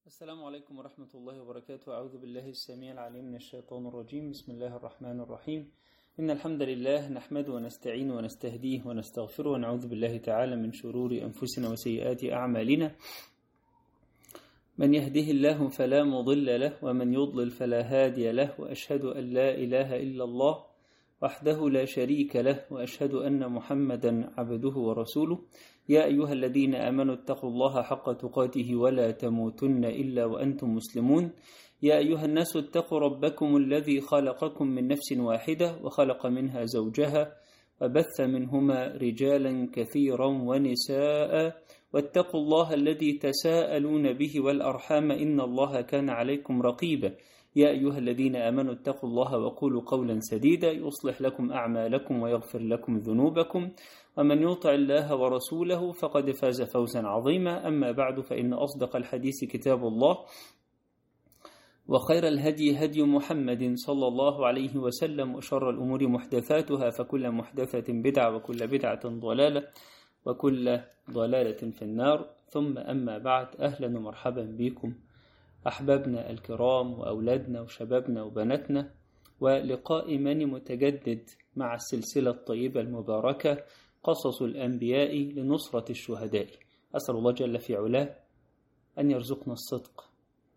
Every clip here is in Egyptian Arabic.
السلام عليكم ورحمة الله وبركاته أعوذ بالله السميع العليم من الشيطان الرجيم بسم الله الرحمن الرحيم إن الحمد لله نحمده ونستعين ونستهديه ونستغفره ونعوذ بالله تعالى من شرور أنفسنا وسيئات أعمالنا من يهده الله فلا مضل له ومن يضلل فلا هادي له وأشهد أن لا إله إلا الله وحده لا شريك له وأشهد أن محمدا عبده ورسوله يا أيها الذين آمنوا اتقوا الله حق تقاته ولا تموتن إلا وأنتم مسلمون يا أيها الناس اتقوا ربكم الذي خلقكم من نفس واحدة وخلق منها زوجها وبث منهما رجالا كثيرا ونساء واتقوا الله الذي تساءلون به والأرحام إن الله كان عليكم رقيبا يا أيها الذين آمنوا اتقوا الله وقولوا قولا سديدا يصلح لكم أعمالكم ويغفر لكم ذنوبكم ومن يطع الله ورسوله فقد فاز فوزا عظيما أما بعد فإن أصدق الحديث كتاب الله وخير الهدي هدي محمد صلى الله عليه وسلم وشر الأمور محدثاتها فكل محدثة بدعة وكل بدعة ضلالة وكل ضلالة في النار ثم أما بعد أهلا ومرحبا بكم أحبابنا الكرام وأولادنا وشبابنا وبناتنا ولقاء من متجدد مع السلسلة الطيبة المباركة قصص الأنبياء لنصرة الشهداء أسأل الله جل في علاه أن يرزقنا الصدق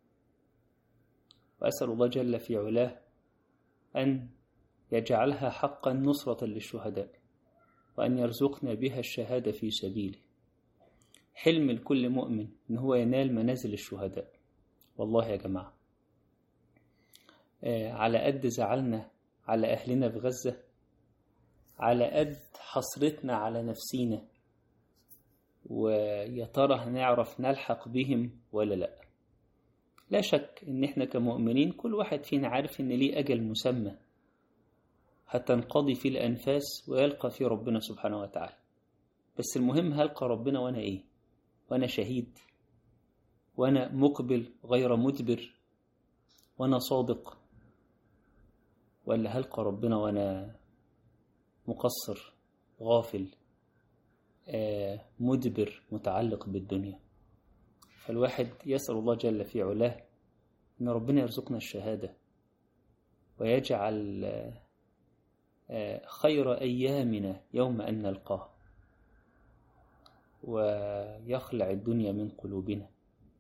وأسأل الله جل في علاه أن يجعلها حقا نصرة للشهداء وأن يرزقنا بها الشهادة في سبيله حلم لكل مؤمن أن هو ينال منازل الشهداء والله يا جماعة آه على قد زعلنا على أهلنا في غزة على قد حسرتنا على نفسينا ويا ترى هنعرف نلحق بهم ولا لا لا شك ان احنا كمؤمنين كل واحد فينا عارف ان ليه اجل مسمى هتنقضي فيه الانفاس ويلقى فيه ربنا سبحانه وتعالى بس المهم هلقى ربنا وانا ايه وانا شهيد وانا مقبل غير مدبر وانا صادق ولا هلقى ربنا وانا مقصر غافل آه مدبر متعلق بالدنيا فالواحد يسأل الله جل في علاه أن ربنا يرزقنا الشهادة ويجعل آه خير أيامنا يوم أن نلقاه ويخلع الدنيا من قلوبنا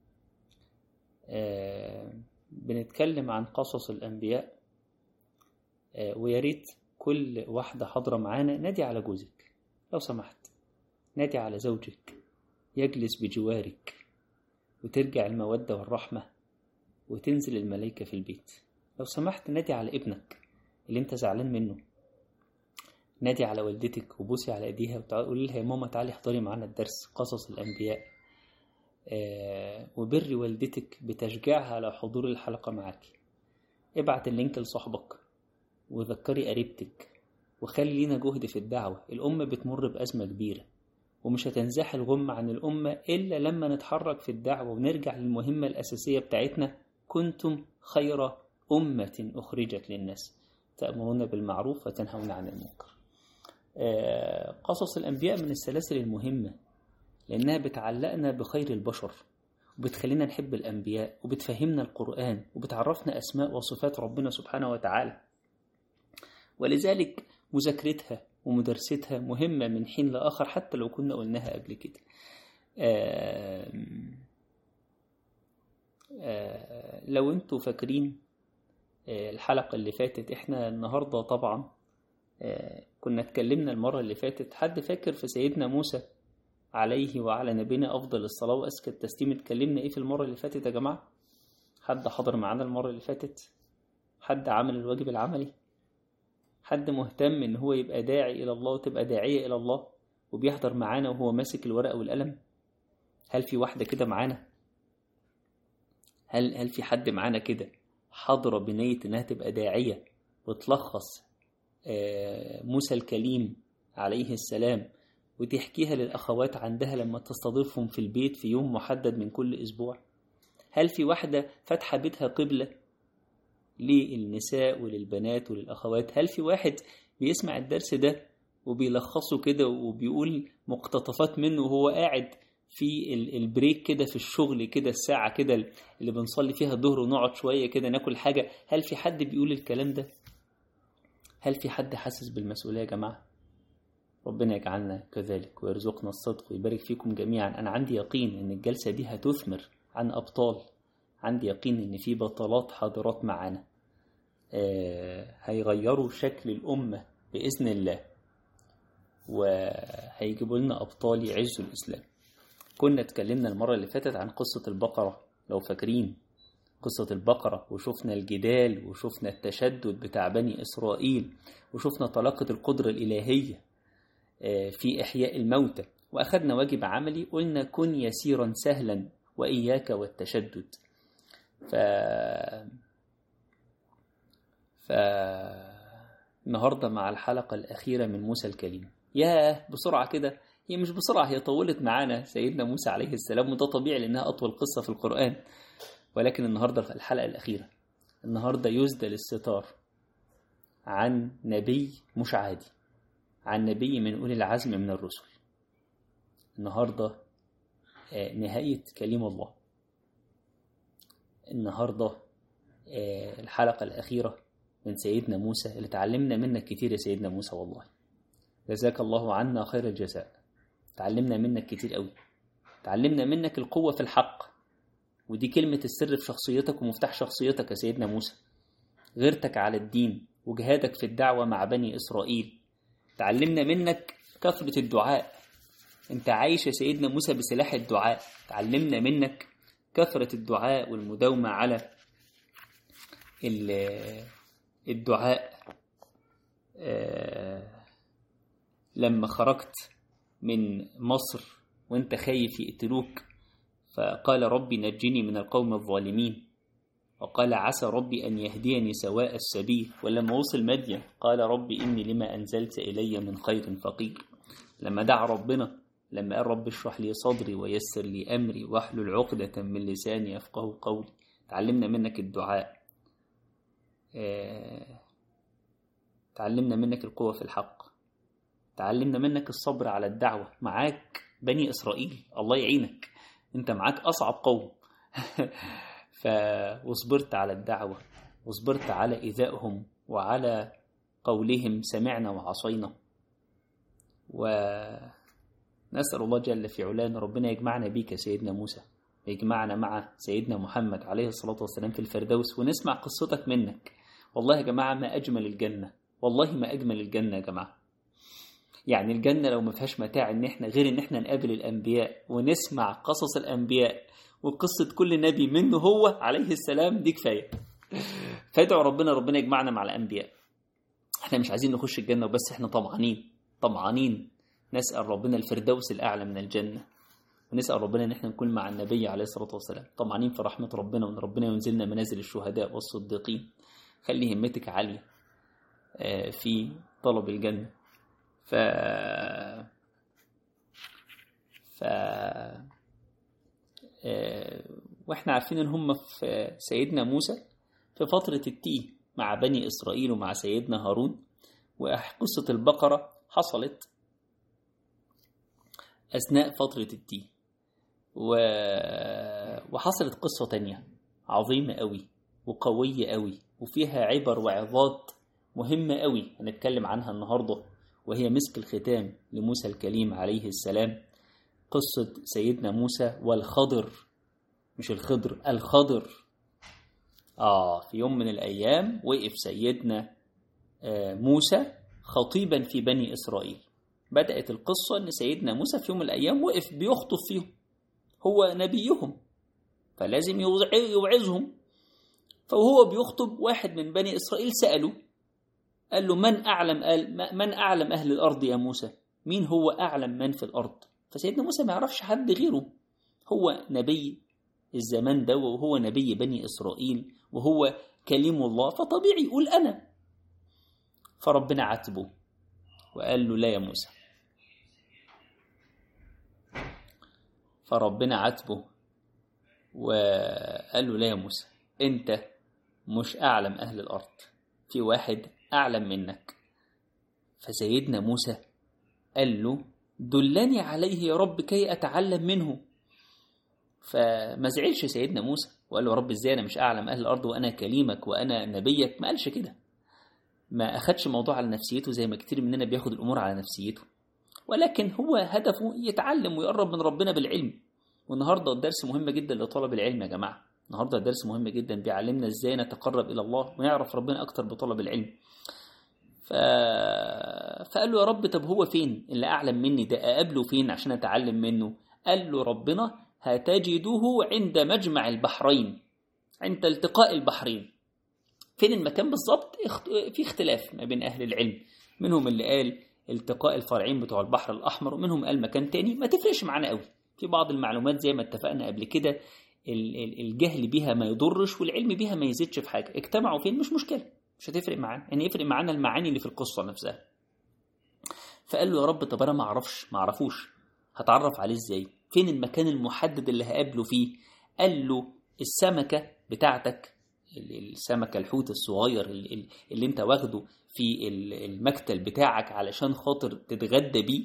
آه بنتكلم عن قصص الأنبياء آه وياريت كل واحدة حاضرة معانا نادي على جوزك لو سمحت نادي على زوجك يجلس بجوارك وترجع المودة والرحمة وتنزل الملائكة في البيت لو سمحت نادي على ابنك اللي انت زعلان منه نادي على والدتك وبوسي على ايديها وتقولي لها يا ماما تعالي احضري معانا الدرس قصص الأنبياء آه وبر والدتك بتشجيعها على حضور الحلقة معاك ابعت اللينك لصاحبك وذكري قريبتك وخلي لينا جهد في الدعوة الأمة بتمر بأزمة كبيرة ومش هتنزاح الغمة عن الأمة إلا لما نتحرك في الدعوة ونرجع للمهمة الأساسية بتاعتنا كنتم خير أمة أخرجت للناس تأمرون بالمعروف وتنهون عن المنكر آه قصص الأنبياء من السلاسل المهمة لأنها بتعلقنا بخير البشر وبتخلينا نحب الأنبياء وبتفهمنا القرآن وبتعرفنا أسماء وصفات ربنا سبحانه وتعالى ولذلك مذاكرتها ومدرستها مهمة من حين لآخر حتى لو كنا قلناها قبل كده آآ آآ لو انتوا فاكرين الحلقة اللي فاتت احنا النهاردة طبعا كنا اتكلمنا المرة اللي فاتت حد فاكر في سيدنا موسى عليه وعلى نبينا أفضل الصلاة وأزكى التسليم اتكلمنا إيه في المرة اللي فاتت يا جماعة حد حضر معانا المرة اللي فاتت حد عمل الواجب العملي حد مهتم ان هو يبقى داعي الى الله وتبقى داعية الى الله وبيحضر معانا وهو ماسك الورقة والقلم هل في واحدة كده معانا هل هل في حد معانا كده حاضرة بنية انها تبقى داعية وتلخص موسى الكليم عليه السلام وتحكيها للأخوات عندها لما تستضيفهم في البيت في يوم محدد من كل أسبوع هل في واحدة فاتحة بيتها قبلة للنساء وللبنات وللأخوات هل في واحد بيسمع الدرس ده وبيلخصه كده وبيقول مقتطفات منه وهو قاعد في البريك كده في الشغل كده الساعة كده اللي بنصلي فيها الظهر ونقعد شوية كده ناكل حاجة هل في حد بيقول الكلام ده هل في حد حاسس بالمسؤولية يا جماعة ربنا يجعلنا كذلك ويرزقنا الصدق ويبارك فيكم جميعا أنا عندي يقين إن الجلسة دي هتثمر عن أبطال عندي يقين إن في بطلات حاضرات معانا آه هيغيروا شكل الأمة بإذن الله وهيجيبوا لنا أبطال يعزوا الإسلام كنا اتكلمنا المرة اللي فاتت عن قصة البقرة لو فاكرين قصة البقرة وشفنا الجدال وشفنا التشدد بتاع بني إسرائيل وشفنا طلاقة القدرة الإلهية في إحياء الموتى وأخذنا واجب عملي قلنا كن يسيرا سهلا وإياك والتشدد ف... ف... النهاردة مع الحلقة الأخيرة من موسى الكليم ياه بسرعة كده هي مش بسرعة هي طولت معانا سيدنا موسى عليه السلام وده طبيعي لأنها أطول قصة في القرآن ولكن النهاردة في الحلقة الأخيرة النهاردة يسدل الستار عن نبي مش عادي عن نبي من أولي العزم من الرسل النهاردة نهاية كلام الله النهاردة الحلقة الأخيرة من سيدنا موسى اللي تعلمنا منك كتير يا سيدنا موسى والله جزاك الله عنا خير الجزاء تعلمنا منك كتير قوي تعلمنا منك القوة في الحق ودي كلمة السر في شخصيتك ومفتاح شخصيتك يا سيدنا موسى غيرتك على الدين وجهادك في الدعوة مع بني إسرائيل تعلمنا منك كثرة الدعاء انت عايش يا سيدنا موسى بسلاح الدعاء تعلمنا منك كثرة الدعاء والمداومة على الدعاء لما خرجت من مصر وانت خايف يقتلوك فقال ربي نجني من القوم الظالمين وقال عسى ربي أن يهديني سواء السبيل ولما وصل مدين قال ربي إني لما أنزلت إلي من خير فقير لما دعا ربنا لما قال رب اشرح لي صدري ويسر لي أمري واحلل عقدة من لساني يفقه قولي تعلمنا منك الدعاء تعلمنا منك القوة في الحق تعلمنا منك الصبر على الدعوة معاك بني إسرائيل الله يعينك انت معاك أصعب قوم ف... وصبرت على الدعوة وصبرت على إيذائهم وعلى قولهم سمعنا وعصينا ونسأل الله جل في علان ربنا يجمعنا بيك يا سيدنا موسى يجمعنا مع سيدنا محمد عليه الصلاة والسلام في الفردوس ونسمع قصتك منك والله يا جماعة ما أجمل الجنة والله ما أجمل الجنة يا جماعة يعني الجنة لو ما فيهاش متاع ان احنا غير ان احنا نقابل الانبياء ونسمع قصص الانبياء وقصة كل نبي منه هو عليه السلام دي كفاية فادعوا ربنا ربنا يجمعنا مع الانبياء احنا مش عايزين نخش الجنة وبس احنا طمعانين طمعانين نسأل ربنا الفردوس الأعلى من الجنة ونسأل ربنا ان احنا نكون مع النبي عليه الصلاة والسلام طمعانين في رحمة ربنا وان ربنا ينزلنا منازل الشهداء والصديقين خلي همتك عالية في طلب الجنة ف ف واحنا عارفين ان هم في سيدنا موسى في فترة التيه مع بني إسرائيل ومع سيدنا هارون وقصة البقرة حصلت أثناء فترة التيه و... وحصلت قصة تانية عظيمة قوي وقوية قوي وفيها عبر وعظات مهمة قوي هنتكلم عنها النهاردة وهي مسك الختام لموسى الكليم عليه السلام قصة سيدنا موسى والخضر مش الخضر الخضر آه في يوم من الأيام وقف سيدنا آه موسى خطيبا في بني إسرائيل بدأت القصة أن سيدنا موسى في يوم من الأيام وقف بيخطب فيهم هو نبيهم فلازم يوعظهم فهو بيخطب واحد من بني إسرائيل سأله قال له من أعلم من أعلم أهل الأرض يا موسى مين هو أعلم من في الأرض فسيدنا موسى ما يعرفش حد غيره هو نبي الزمان ده وهو نبي بني إسرائيل وهو كليم الله فطبيعي يقول أنا فربنا عاتبه وقال له لا يا موسى فربنا عاتبه وقال له لا يا موسى انت مش أعلم أهل الأرض في واحد أعلم منك فسيدنا موسى قال له دلني عليه يا رب كي أتعلم منه فما زعلش سيدنا موسى وقال له رب ازاي انا مش اعلم اهل الارض وانا كليمك وانا نبيك ما قالش كده ما اخدش الموضوع على نفسيته زي ما كتير مننا بياخد الامور على نفسيته ولكن هو هدفه يتعلم ويقرب من ربنا بالعلم والنهارده الدرس مهم جدا لطلب العلم يا جماعه النهارده الدرس مهم جدا بيعلمنا ازاي نتقرب الى الله ونعرف ربنا اكتر بطلب العلم ف... فقال له يا رب طب هو فين اللي اعلم مني ده اقابله فين عشان اتعلم منه قال له ربنا هتجده عند مجمع البحرين عند التقاء البحرين فين المكان بالظبط في اختلاف ما بين اهل العلم منهم اللي قال التقاء الفرعين بتوع البحر الاحمر ومنهم قال مكان تاني ما تفرقش معانا قوي في بعض المعلومات زي ما اتفقنا قبل كده الجهل بيها ما يضرش والعلم بيها ما يزيدش في حاجه اجتمعوا فين مش مشكله مش هتفرق معانا يعني يفرق معانا المعاني اللي في القصه نفسها فقال له يا رب طب انا ما اعرفش ما اعرفوش هتعرف عليه ازاي فين المكان المحدد اللي هقابله فيه قال له السمكه بتاعتك السمكه الحوت الصغير اللي, اللي انت واخده في المكتل بتاعك علشان خاطر تتغدى بيه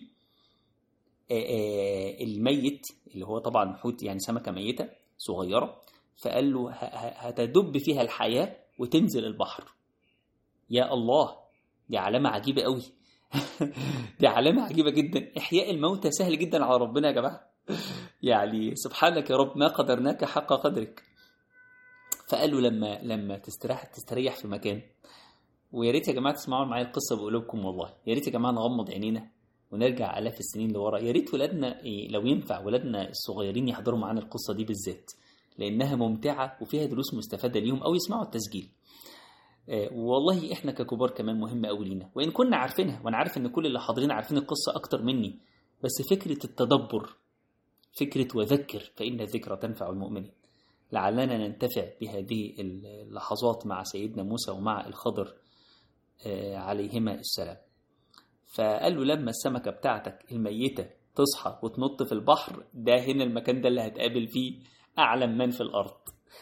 الميت اللي هو طبعا حوت يعني سمكه ميته صغيره فقال له هتدب فيها الحياه وتنزل البحر يا الله دي علامه عجيبه قوي دي علامه عجيبه جدا احياء الموتى سهل جدا على ربنا يا جماعه يعني سبحانك يا رب ما قدرناك حق قدرك فقال له لما لما تستريح تستريح في مكان ويا ريت يا جماعه تسمعوا معايا القصه بقلوبكم والله يا ريت يا جماعه نغمض عينينا ونرجع الاف السنين لورا يا ريت ولادنا لو ينفع ولادنا الصغيرين يحضروا معانا القصه دي بالذات لانها ممتعه وفيها دروس مستفاده ليهم او يسمعوا التسجيل والله احنا ككبار كمان مهمه قوي لينا وان كنا عارفينها وانا عارف ان كل اللي حاضرين عارفين القصه اكتر مني بس فكره التدبر فكره وذكر فان الذكرى تنفع المؤمنين لعلنا ننتفع بهذه اللحظات مع سيدنا موسى ومع الخضر عليهما السلام فقال له لما السمكة بتاعتك الميتة تصحى وتنط في البحر ده هنا المكان ده اللي هتقابل فيه أعلم من في الأرض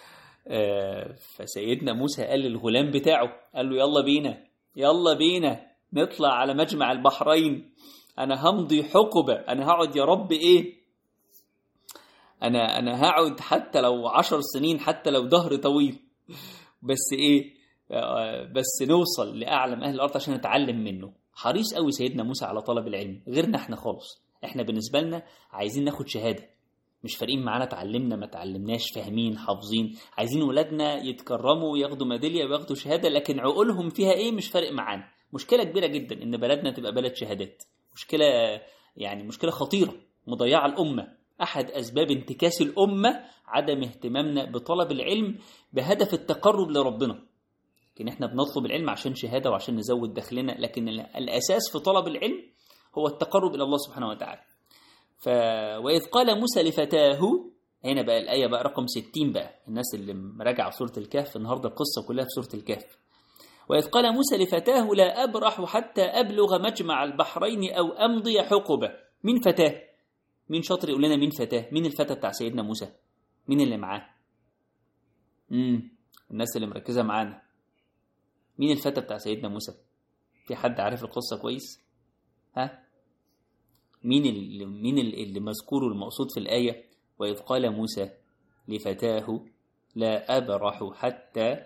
فسيدنا موسى قال للغلام بتاعه قال له يلا بينا يلا بينا نطلع على مجمع البحرين أنا همضي حقبة أنا هقعد يا رب إيه أنا أنا هقعد حتى لو عشر سنين حتى لو ظهر طويل بس إيه بس نوصل لأعلم أهل الأرض عشان نتعلم منه حريص قوي سيدنا موسى على طلب العلم غيرنا احنا خالص احنا بالنسبة لنا عايزين ناخد شهادة مش فارقين معانا اتعلمنا ما اتعلمناش فاهمين حافظين عايزين ولادنا يتكرموا وياخدوا ميداليه وياخدوا شهاده لكن عقولهم فيها ايه مش فارق معانا مشكله كبيره جدا ان بلدنا تبقى بلد شهادات مشكله يعني مشكله خطيره مضيعه الامه احد اسباب انتكاس الامه عدم اهتمامنا بطلب العلم بهدف التقرب لربنا لكن احنا بنطلب العلم عشان شهاده وعشان نزود دخلنا لكن الاساس في طلب العلم هو التقرب الى الله سبحانه وتعالى ف... وإذ قال موسى لفتاه هنا بقى الآية بقى رقم 60 بقى الناس اللي مراجعة سورة الكهف النهاردة القصة كلها في سورة الكهف وإذ قال موسى لفتاه لا أبرح حتى أبلغ مجمع البحرين أو أمضي حقبة مين فتاه؟ مين شاطر يقول لنا مين فتاه؟ مين الفتى بتاع سيدنا موسى؟ مين اللي معاه؟ امم الناس اللي مركزة معانا مين الفتى بتاع سيدنا موسى؟ في حد عارف القصة كويس؟ ها؟ مين اللي مين اللي مذكور المقصود في الآية وإذ قال موسى لفتاه لا أبرح حتى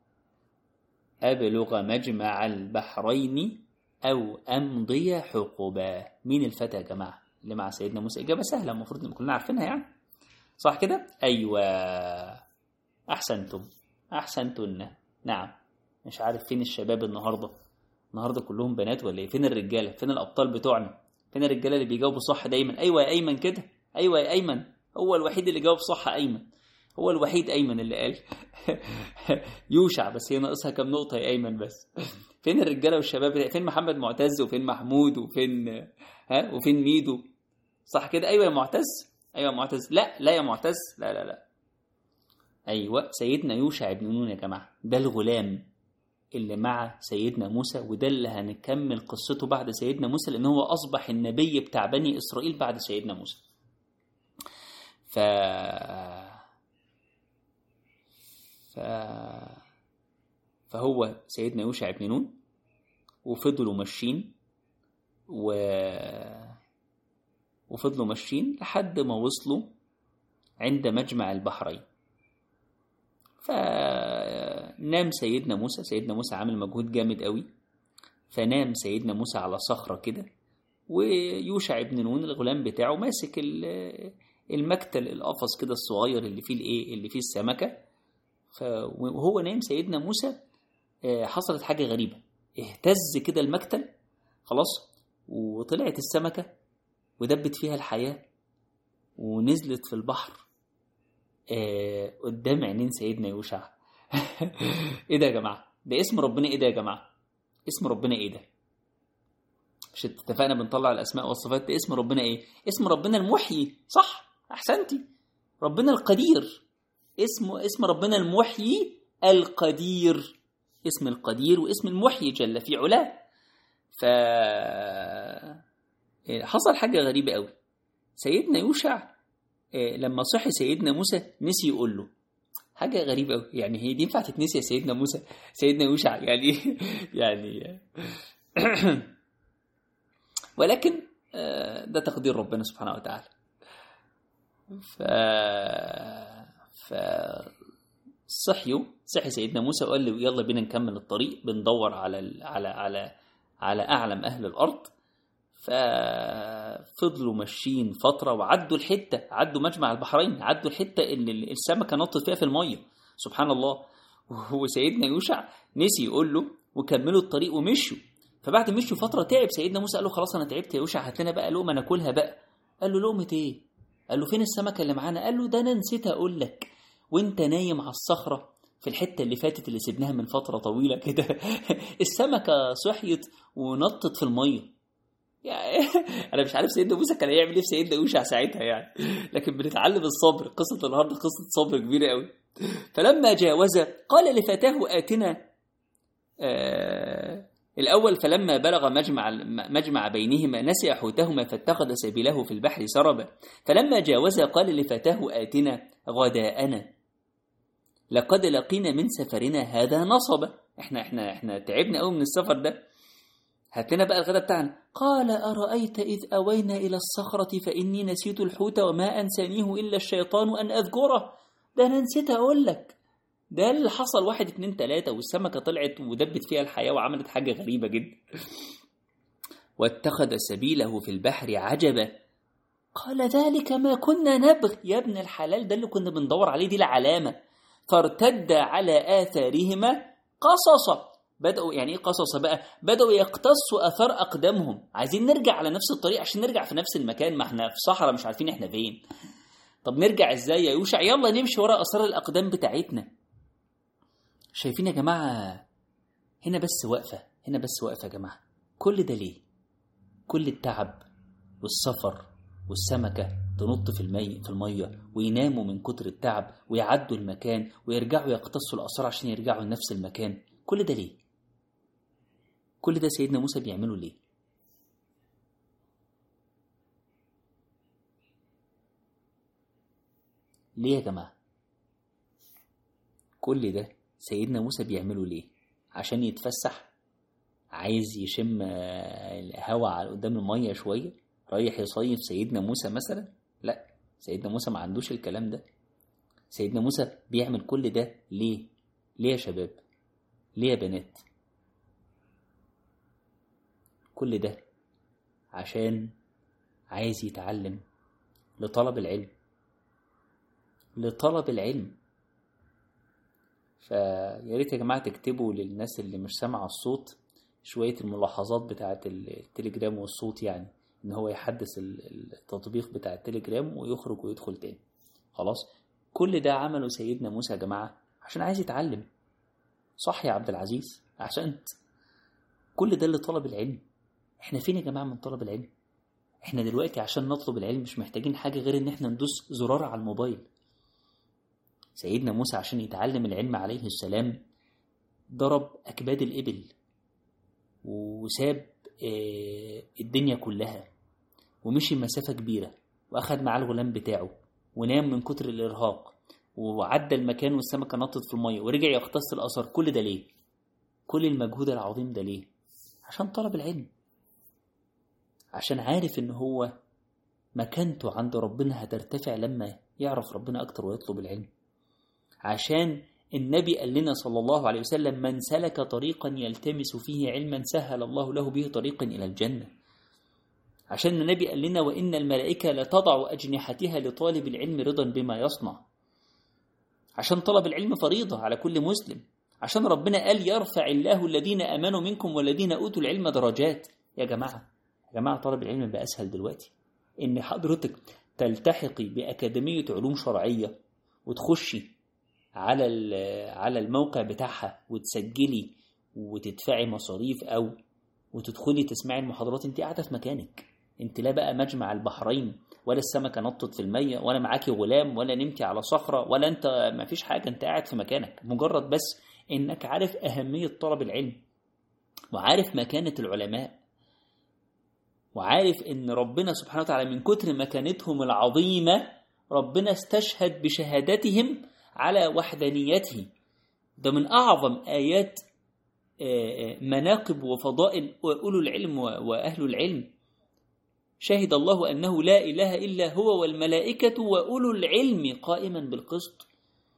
أبلغ مجمع البحرين أو أمضي حقبا مين الفتى يا جماعة اللي مع سيدنا موسى إجابة سهلة المفروض إن كلنا عارفينها يعني صح كده أيوة أحسنتم أحسنتن نعم مش عارف فين الشباب النهاردة النهاردة كلهم بنات ولا إيه فين الرجالة فين الأبطال بتوعنا فين الرجاله اللي بيجاوبوا صح دايما ايوه يا ايمن كده ايوه يا ايمن هو الوحيد اللي جاوب صح ايمن هو الوحيد ايمن اللي قال يوشع بس هي ناقصها كام نقطه يا ايمن بس فين الرجاله والشباب فين محمد معتز وفين محمود وفين ها وفين ميدو صح كده ايوه يا معتز ايوه يا معتز لا لا يا معتز لا لا لا ايوه سيدنا يوشع بن نون يا جماعه ده الغلام اللي مع سيدنا موسى وده اللي هنكمل قصته بعد سيدنا موسى لأن هو أصبح النبي بتاع بني إسرائيل بعد سيدنا موسى ف... ف... فهو سيدنا يوشع بن نون وفضلوا ماشيين و... وفضلوا ماشيين لحد ما وصلوا عند مجمع البحرين فنام سيدنا موسى سيدنا موسى عامل مجهود جامد قوي فنام سيدنا موسى على صخرة كده ويوشع ابن نون الغلام بتاعه ماسك المكتل القفص كده الصغير اللي فيه الايه اللي فيه السمكة وهو نايم سيدنا موسى حصلت حاجة غريبة اهتز كده المكتل خلاص وطلعت السمكة ودبت فيها الحياة ونزلت في البحر آه قدام عينين سيدنا يوشع ايه ده يا جماعة ده اسم ربنا ايه ده يا جماعة اسم ربنا ايه ده مش اتفقنا بنطلع الاسماء والصفات ده اسم ربنا ايه اسم ربنا المحيي صح احسنتي ربنا القدير اسم اسم ربنا المحيي القدير اسم القدير واسم المحيي جل في علاه ف حصل حاجة غريبة قوي سيدنا يوشع لما صحي سيدنا موسى نسي يقول له حاجة غريبة قوي يعني هي دي ينفع تتنسي يا سيدنا موسى سيدنا يوشع يعني يعني ولكن ده تقدير ربنا سبحانه وتعالى ف ف صحيوا صحي سيدنا موسى وقال له يلا بينا نكمل الطريق بندور على ال... على على على اعلم اهل الارض ففضلوا ماشيين فتره وعدوا الحته عدوا مجمع البحرين عدوا الحته اللي السمكه نطت فيها في الميه سبحان الله وسيدنا يوشع نسي يقول له وكملوا الطريق ومشوا فبعد مشوا فتره تعب سيدنا موسى قال له خلاص انا تعبت يا يوشع هات لنا بقى لقمه ناكلها بقى قال له لقمه ايه قال له فين السمكه اللي معانا قال له ده انا نسيت اقول لك وانت نايم على الصخره في الحته اللي فاتت اللي سيبناها من فتره طويله كده السمكه صحيت ونطت في الميه يعني انا مش عارف سيدنا موسى كان هيعمل ايه في سيدنا يوشع ساعتها يعني لكن بنتعلم الصبر قصه النهارده قصه صبر كبيره قوي فلما جاوز قال لفتاه اتنا آه الأول فلما بلغ مجمع مجمع بينهما نسي حوتهما فاتخذ سبيله في البحر سربا فلما جاوز قال لفتاه آتنا غداءنا لقد لقينا من سفرنا هذا نصبا احنا احنا احنا تعبنا قوي من السفر ده هات لنا بقى الغداء بتاعنا قال أرأيت إذ أوينا إلى الصخرة فإني نسيت الحوت وما أنسانيه إلا الشيطان أن أذكره ده أنا نسيت أقول لك ده اللي حصل واحد اتنين تلاتة والسمكة طلعت ودبت فيها الحياة وعملت حاجة غريبة جدا واتخذ سبيله في البحر عجبا قال ذلك ما كنا نبغ يا ابن الحلال ده اللي كنا بندور عليه دي العلامة فارتد على آثارهما قصصا بدأوا يعني ايه قصص بقى بدأوا يقتصوا أثار أقدامهم عايزين نرجع على نفس الطريق عشان نرجع في نفس المكان ما احنا في صحراء مش عارفين احنا فين طب نرجع ازاي يا يوشع يلا نمشي ورا اثار الاقدام بتاعتنا شايفين يا جماعه هنا بس واقفه هنا بس واقفه يا جماعه كل ده ليه كل التعب والسفر والسمكه تنط في المي في الميه ويناموا من كتر التعب ويعدوا المكان ويرجعوا يقتصوا الاثار عشان يرجعوا لنفس المكان كل ده ليه كل ده سيدنا موسى بيعمله ليه ليه يا جماعة كل ده سيدنا موسى بيعمله ليه عشان يتفسح عايز يشم الهوا على قدام المية شوية رايح يصيف سيدنا موسى مثلا لا سيدنا موسى ما عندوش الكلام ده سيدنا موسى بيعمل كل ده ليه ليه يا شباب ليه يا بنات كل ده عشان عايز يتعلم لطلب العلم لطلب العلم فيا ريت يا جماعه تكتبوا للناس اللي مش سامعه الصوت شويه الملاحظات بتاعه التليجرام والصوت يعني ان هو يحدث التطبيق بتاع التليجرام ويخرج ويدخل تاني خلاص كل ده عمله سيدنا موسى يا جماعه عشان عايز يتعلم صح يا عبد العزيز احسنت كل ده اللي طلب العلم احنا فين يا جماعه من طلب العلم احنا دلوقتي عشان نطلب العلم مش محتاجين حاجه غير ان احنا ندوس زرار على الموبايل سيدنا موسى عشان يتعلم العلم عليه السلام ضرب أكباد الإبل وساب الدنيا كلها ومشي مسافة كبيرة وأخد معاه الغلام بتاعه ونام من كتر الإرهاق وعدى المكان والسمكة نطت في المية ورجع يقتص الأثر كل ده ليه؟ كل المجهود العظيم ده ليه؟ عشان طلب العلم عشان عارف إن هو مكانته عند ربنا هترتفع لما يعرف ربنا أكتر ويطلب العلم عشان النبي قال لنا صلى الله عليه وسلم من سلك طريقا يلتمس فيه علما سهل الله له به طريقا إلى الجنة عشان النبي قال لنا وإن الملائكة لتضع أجنحتها لطالب العلم رضا بما يصنع عشان طلب العلم فريضة على كل مسلم عشان ربنا قال يرفع الله الذين امنوا منكم والذين اوتوا العلم درجات يا جماعه يا جماعه طلب العلم بقى اسهل دلوقتي ان حضرتك تلتحقي باكاديميه علوم شرعيه وتخشي على على الموقع بتاعها وتسجلي وتدفعي مصاريف او وتدخلي تسمعي المحاضرات انت قاعده في مكانك انت لا بقى مجمع البحرين ولا السمكه نطت في الميه ولا معاكي غلام ولا نمتي على صخره ولا انت ما فيش حاجه انت قاعد في مكانك مجرد بس انك عارف اهميه طلب العلم وعارف مكانه العلماء وعارف ان ربنا سبحانه وتعالى من كتر مكانتهم العظيمه ربنا استشهد بشهادتهم على وحدانيته ده من اعظم ايات مناقب وفضائل اولو العلم واهل العلم شهد الله انه لا اله الا هو والملائكه واولو العلم قائما بالقسط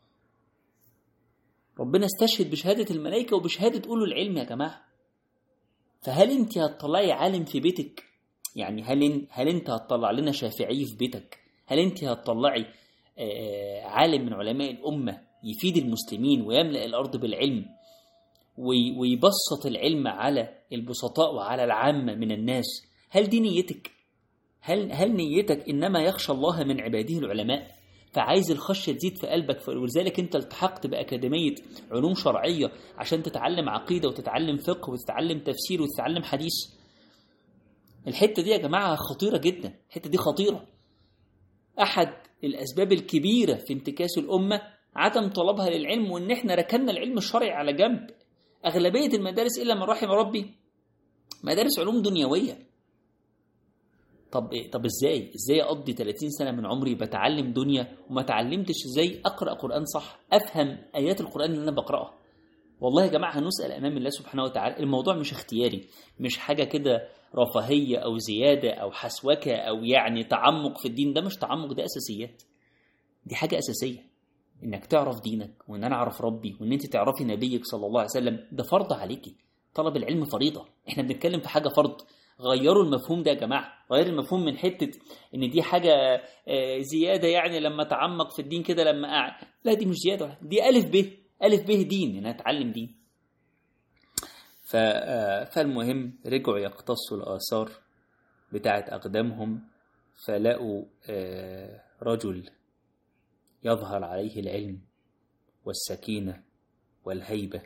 ربنا استشهد بشهادة الملائكة وبشهادة أولو العلم يا جماعة فهل أنت هتطلعي عالم في بيتك يعني هل هل أنت هتطلع لنا شافعي في بيتك هل أنت هتطلعي عالم من علماء الأمة يفيد المسلمين ويملأ الأرض بالعلم ويبسط العلم على البسطاء وعلى العامة من الناس هل دي نيتك هل هل نيتك إنما يخشى الله من عباده العلماء فعايز الخشية تزيد في قلبك ولذلك انت التحقت بأكاديمية علوم شرعية عشان تتعلم عقيدة وتتعلم فقه وتتعلم تفسير وتتعلم حديث الحتة دي يا جماعة خطيرة جدا الحتة دي خطيرة أحد الأسباب الكبيرة في انتكاس الأمة عدم طلبها للعلم وإن إحنا ركننا العلم الشرعي على جنب أغلبية المدارس إلا من رحم ربي مدارس علوم دنيوية طب إيه؟ طب ازاي ازاي اقضي 30 سنه من عمري بتعلم دنيا وما اتعلمتش ازاي اقرا قران صح افهم ايات القران اللي انا بقراها والله يا جماعه هنسال امام الله سبحانه وتعالى الموضوع مش اختياري مش حاجه كده رفاهيه او زياده او حسوكه او يعني تعمق في الدين ده مش تعمق ده اساسيات دي حاجه اساسيه انك تعرف دينك وان انا اعرف ربي وان انت تعرفي نبيك صلى الله عليه وسلم ده فرض عليكي طلب العلم فريضه احنا بنتكلم في حاجه فرض غيروا المفهوم ده يا جماعه غير المفهوم من حته ان دي حاجه زياده يعني لما اتعمق في الدين كده لما قاعد لا دي مش زياده دي الف ب الف ب دين ان اتعلم دين ف فالمهم رجعوا يقتصوا الاثار بتاعه اقدامهم فلقوا رجل يظهر عليه العلم والسكينه والهيبه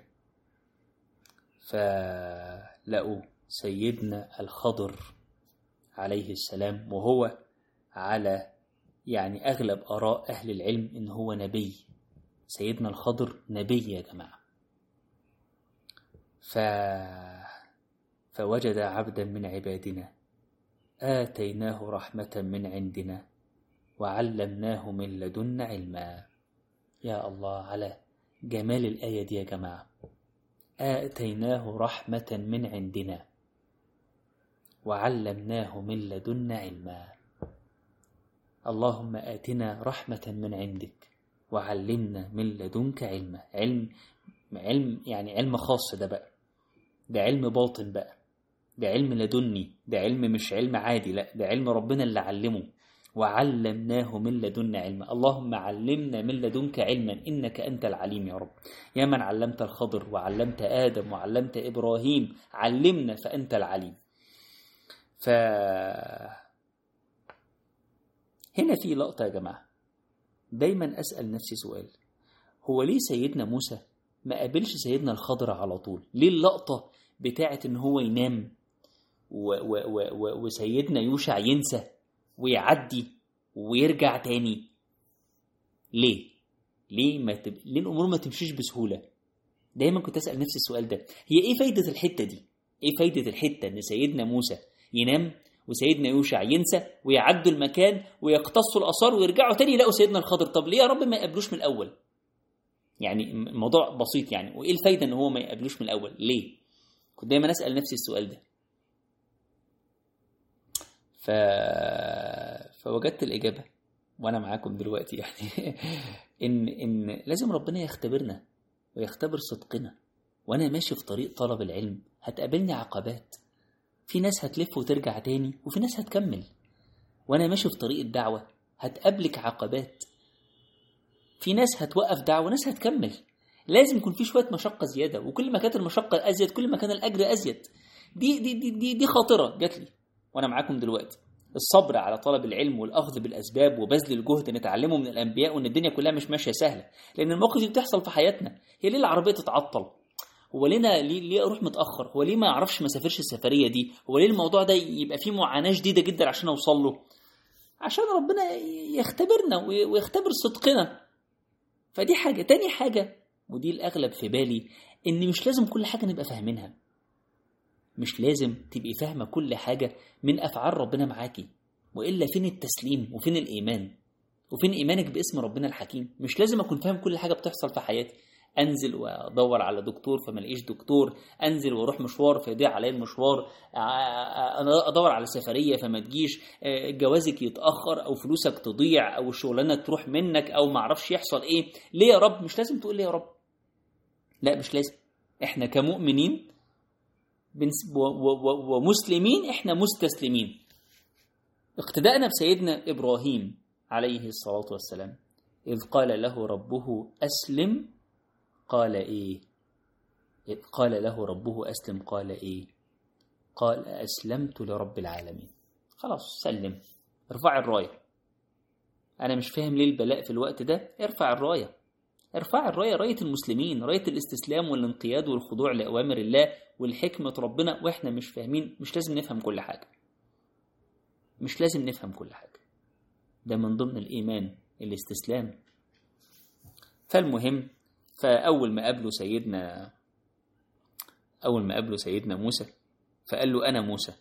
فلقوا سيدنا الخضر عليه السلام وهو على يعني أغلب آراء أهل العلم إن هو نبي سيدنا الخضر نبي يا جماعة ف... فوجد عبدا من عبادنا آتيناه رحمة من عندنا وعلمناه من لدنا علما يا الله على جمال الآية دي يا جماعة آتيناه رحمة من عندنا وعلمناه من لدنا علما اللهم آتنا رحمة من عندك وعلمنا من لدنك علما علم علم يعني علم خاص ده بقى ده علم باطن بقى ده علم لدني ده علم مش علم عادي لا ده علم ربنا اللي علمه وعلمناه من لدنا علما اللهم علمنا من لدنك علما إنك أنت العليم يا رب يا من علمت الخضر وعلمت آدم وعلمت إبراهيم علمنا فأنت العليم ف هنا في لقطة يا جماعة دايما أسأل نفسي سؤال هو ليه سيدنا موسى ما قابلش سيدنا الخضر على طول ليه اللقطة بتاعة ان هو ينام و و و و وسيدنا يوشع ينسى ويعدي ويرجع تاني ليه ليه ما تب... ليه الامور ما تمشيش بسهوله دايما كنت اسال نفسي السؤال ده هي ايه فايده الحته دي ايه فايده الحته ان سيدنا موسى ينام وسيدنا يوشع ينسى ويعدوا المكان ويقتصوا الاثار ويرجعوا تاني يلاقوا سيدنا الخضر طب ليه يا رب ما يقابلوش من الاول يعني الموضوع بسيط يعني وايه الفايده ان هو ما يقابلوش من الاول ليه كنت دايما اسال نفسي السؤال ده ف... فوجدت الإجابة وأنا معاكم دلوقتي يعني إن إن لازم ربنا يختبرنا ويختبر صدقنا وأنا ماشي في طريق طلب العلم هتقابلني عقبات في ناس هتلف وترجع تاني وفي ناس هتكمل وأنا ماشي في طريق الدعوة هتقابلك عقبات في ناس هتوقف دعوة وناس هتكمل لازم يكون في شوية مشقة زيادة وكل ما كانت المشقة أزيد كل ما كان الأجر أزيد دي دي دي دي, دي خاطرة جات لي وأنا معاكم دلوقتي الصبر على طلب العلم والأخذ بالأسباب وبذل الجهد نتعلمه من الأنبياء وإن الدنيا كلها مش ماشية سهلة لأن المواقف دي بتحصل في حياتنا هي ليه العربية تتعطل هو ليه ليه, ليه اروح متاخر هو ليه ما اعرفش ما اسافرش السفريه دي هو ليه الموضوع ده يبقى فيه معاناه شديده جدا عشان اوصل له عشان ربنا يختبرنا ويختبر صدقنا فدي حاجه تاني حاجه ودي الاغلب في بالي ان مش لازم كل حاجه نبقى فاهمينها مش لازم تبقي فاهمه كل حاجه من افعال ربنا معاكي والا فين التسليم وفين الايمان وفين ايمانك باسم ربنا الحكيم مش لازم اكون فاهم كل حاجه بتحصل في حياتي انزل وادور على دكتور فما الاقيش دكتور انزل واروح مشوار فيضيع عليا المشوار انا ادور على سفريه فما تجيش جوازك يتاخر او فلوسك تضيع او الشغلانه تروح منك او ما اعرفش يحصل ايه ليه يا رب مش لازم تقول ليه يا رب لا مش لازم احنا كمؤمنين ومسلمين احنا مستسلمين اقتداءنا بسيدنا ابراهيم عليه الصلاه والسلام اذ قال له ربه اسلم قال إيه إذ قال له ربه أسلم قال إيه قال أسلمت لرب العالمين خلاص سلم ارفع الراية أنا مش فاهم ليه البلاء في الوقت ده ارفع الراية ارفع الراية راية المسلمين راية الاستسلام والانقياد والخضوع لأوامر الله والحكمة ربنا وإحنا مش فاهمين مش لازم نفهم كل حاجة مش لازم نفهم كل حاجة ده من ضمن الإيمان الاستسلام فالمهم فأول ما قابله سيدنا أول ما قابله سيدنا موسى فقال له أنا موسى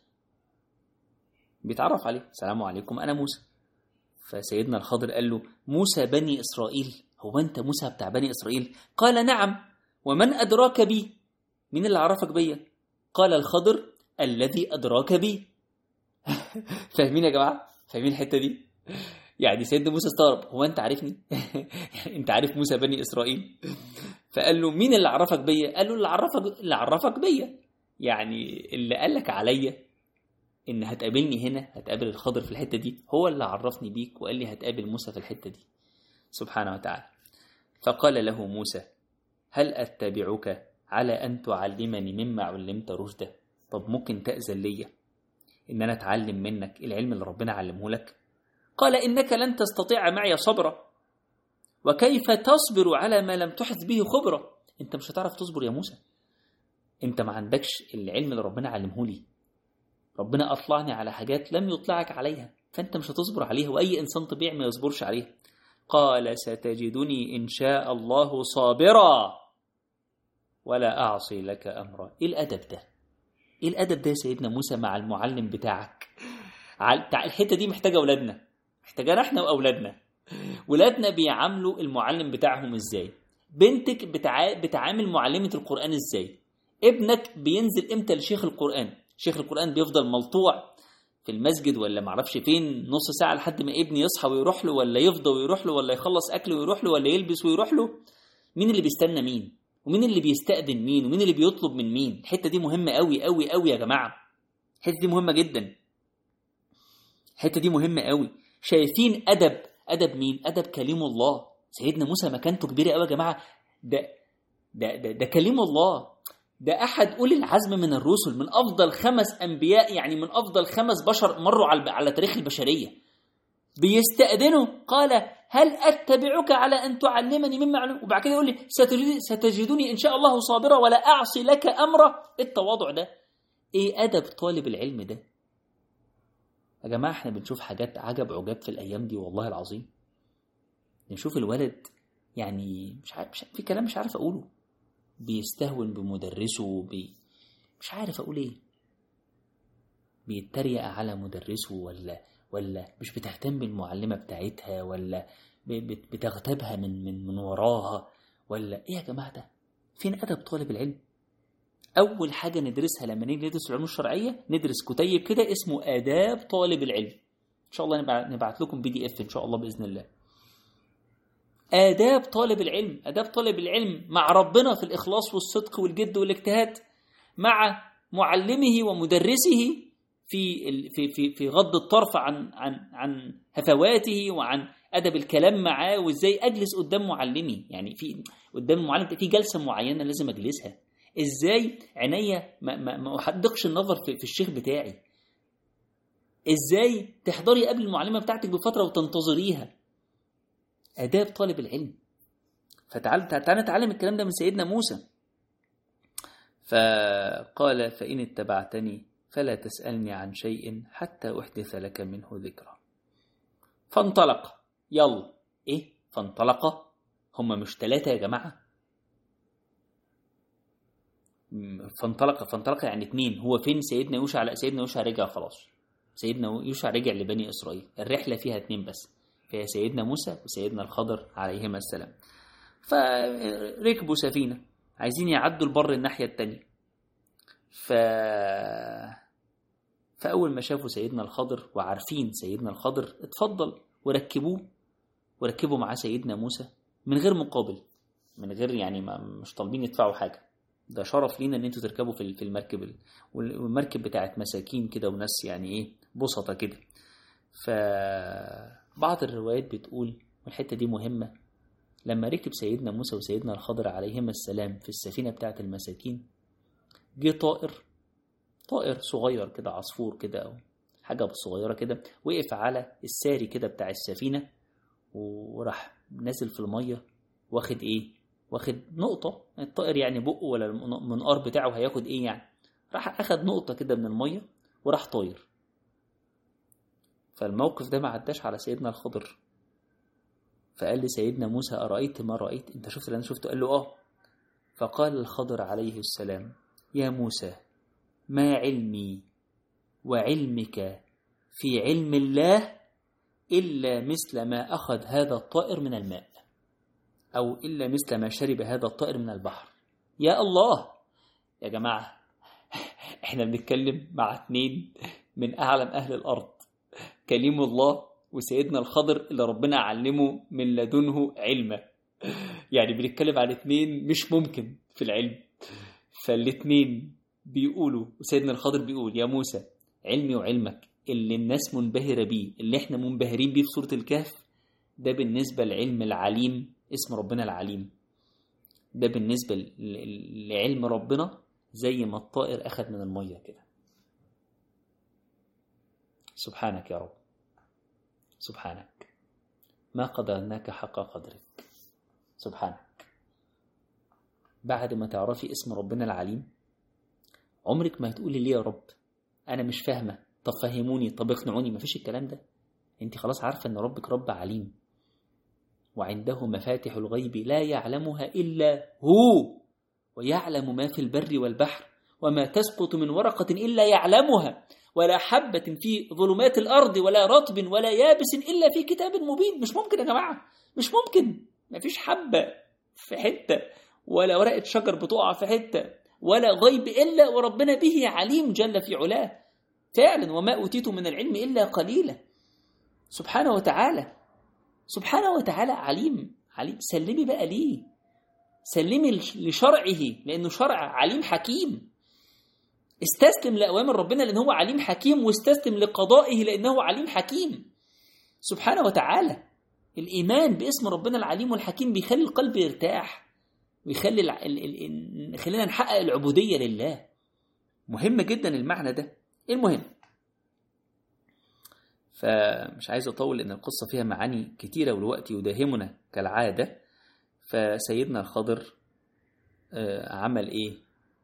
بيتعرف عليه السلام عليكم أنا موسى فسيدنا الخضر قال له موسى بني إسرائيل هو أنت موسى بتاع بني إسرائيل قال نعم ومن أدراك بي مين اللي عرفك بيا قال الخضر الذي أدراك بي فاهمين يا جماعة فاهمين الحتة دي يعني سيدنا موسى استغرب هو انت عارفني انت عارف موسى بني اسرائيل فقال له مين اللي عرفك بيا قال له اللي عرفك اللي عرفك بيا يعني اللي قال لك عليا ان هتقابلني هنا هتقابل الخضر في الحته دي هو اللي عرفني بيك وقال لي هتقابل موسى في الحته دي سبحانه وتعالى فقال له موسى هل اتبعك على ان تعلمني مما علمت رشدا طب ممكن تاذن ليا ان انا اتعلم منك العلم اللي ربنا علمه لك قال إنك لن تستطيع معي صبرا وكيف تصبر على ما لم تحث به خبرة أنت مش هتعرف تصبر يا موسى أنت ما عندكش العلم اللي ربنا علمه لي ربنا أطلعني على حاجات لم يطلعك عليها فأنت مش هتصبر عليها وأي إنسان طبيعي ما يصبرش عليها قال ستجدني إن شاء الله صابرا ولا أعصي لك أمرا إيه الأدب ده إيه الأدب ده يا سيدنا موسى مع المعلم بتاعك الحتة دي محتاجة أولادنا محتاجانا احنا واولادنا ولادنا بيعاملوا المعلم بتاعهم ازاي بنتك بتع... بتعامل معلمة القرآن ازاي ابنك بينزل امتى لشيخ القرآن شيخ القرآن بيفضل ملطوع في المسجد ولا معرفش فين نص ساعة لحد ما ابني يصحى ويروح له ولا يفضى ويروح له ولا يخلص أكل ويروح له ولا يلبس ويروح له مين اللي بيستنى مين ومين اللي بيستأذن مين ومين اللي بيطلب من مين الحتة دي مهمة قوي قوي قوي يا جماعة الحتة دي مهمة جدا الحتة دي مهمة قوي شايفين أدب أدب مين؟ أدب كليم الله سيدنا موسى مكانته كبيرة قوي يا جماعة ده ده ده, ده كليم الله ده أحد أولي العزم من الرسل من أفضل خمس أنبياء يعني من أفضل خمس بشر مروا على على تاريخ البشرية بيستأذنوا قال هل أتبعك على أن تعلمني مما علم وبعد كده يقول لي ستجدني إن شاء الله صابرا ولا أعصي لك أمرا التواضع ده إيه أدب طالب العلم ده يا جماعة احنا بنشوف حاجات عجب عجاب في الأيام دي والله العظيم نشوف الولد يعني مش عارف مش في كلام مش عارف أقوله بيستهون بمدرسه بي مش عارف أقول إيه بيتريق على مدرسه ولا ولا مش بتهتم بالمعلمة بتاعتها ولا بتغتابها من من من وراها ولا ايه يا جماعة ده فين أدب طالب العلم أول حاجة ندرسها لما نيجي ندرس العلوم الشرعية ندرس كتيب كده اسمه آداب طالب العلم ان شاء الله نبعت لكم بي دي اف ان شاء الله باذن الله آداب طالب العلم آداب طالب العلم مع ربنا في الإخلاص والصدق والجد والاجتهاد مع معلمه ومدرسه في في في في غض الطرف عن عن عن هفواته وعن ادب الكلام معاه وازاي اجلس قدام معلمي يعني في قدام المعلم في جلسه معينه لازم اجلسها ازاي عينيا ما, ما, ما احدقش النظر في, في الشيخ بتاعي ازاي تحضري قبل المعلمه بتاعتك بفتره وتنتظريها اداب طالب العلم فتعال تعال نتعلم الكلام ده من سيدنا موسى فقال فإن اتبعتني فلا تسألني عن شيء حتى أحدث لك منه ذكرى فانطلق يلا إيه فانطلق هم مش ثلاثة يا جماعة فانطلق فانطلق يعني اتنين هو فين سيدنا يوشع لا سيدنا يوشع رجع خلاص سيدنا يوشع رجع لبني إسرائيل الرحلة فيها اتنين بس فيها سيدنا موسى وسيدنا الخضر عليهما السلام فركبوا سفينة عايزين يعدوا البر الناحية التانية ف... فأول ما شافوا سيدنا الخضر وعارفين سيدنا الخضر اتفضل وركبوه وركبوا معاه سيدنا موسى من غير مقابل من غير يعني ما مش طالبين يدفعوا حاجة ده شرف لينا ان انتوا تركبوا في في المركب والمركب بتاعت مساكين كده وناس يعني ايه بسطة كده فبعض الروايات بتقول والحتة دي مهمة لما ركب سيدنا موسى وسيدنا الخضر عليهما السلام في السفينة بتاعت المساكين جه طائر طائر صغير كده عصفور كده أو حاجة صغيرة كده وقف على الساري كده بتاع السفينة وراح نازل في المية واخد ايه واخد نقطة الطائر يعني بقه ولا المنقار بتاعه هياخد ايه يعني راح اخد نقطة كده من المية وراح طاير فالموقف ده ما عداش على سيدنا الخضر فقال لسيدنا موسى أرأيت ما رأيت أنت شفت اللي أنا شفته قال له آه فقال الخضر عليه السلام يا موسى ما علمي وعلمك في علم الله إلا مثل ما أخذ هذا الطائر من الماء أو إلا مثل ما شرب هذا الطائر من البحر يا الله يا جماعة احنا بنتكلم مع اتنين من أعلم أهل الأرض كليم الله وسيدنا الخضر اللي ربنا علمه من لدنه علما يعني بنتكلم عن اتنين مش ممكن في العلم فالاتنين بيقولوا وسيدنا الخضر بيقول يا موسى علمي وعلمك اللي الناس منبهرة بيه اللي احنا منبهرين بيه في سورة الكهف ده بالنسبة لعلم العليم اسم ربنا العليم ده بالنسبة لعلم ربنا زي ما الطائر أخذ من المية كده سبحانك يا رب سبحانك ما قدرناك حق قدرك سبحانك بعد ما تعرفي اسم ربنا العليم عمرك ما هتقولي ليه يا رب انا مش فاهمه طب فهموني طب اقنعوني مفيش الكلام ده انت خلاص عارفه ان ربك رب عليم وعنده مفاتح الغيب لا يعلمها الا هو ويعلم ما في البر والبحر وما تسقط من ورقه الا يعلمها ولا حبة في ظلمات الأرض ولا رطب ولا يابس إلا في كتاب مبين مش ممكن يا جماعة مش ممكن مفيش حبة في حتة ولا ورقة شجر بتقع في حتة ولا غيب إلا وربنا به عليم جل في علاه فعلا وما أوتيت من العلم إلا قليلا سبحانه وتعالى سبحانه وتعالى عليم عليم سلمي بقى ليه سلمي لشرعه لأنه شرع عليم حكيم استسلم لأوامر ربنا لأن هو عليم حكيم واستسلم لقضائه لأنه عليم حكيم سبحانه وتعالى الإيمان باسم ربنا العليم والحكيم بيخلي القلب يرتاح ويخلي الع... ال... ال... خلينا نحقق العبودية لله مهم جدا المعنى ده المهم فمش عايز أطول لأن القصة فيها معاني كتيرة والوقت يداهمنا كالعادة فسيدنا الخضر عمل إيه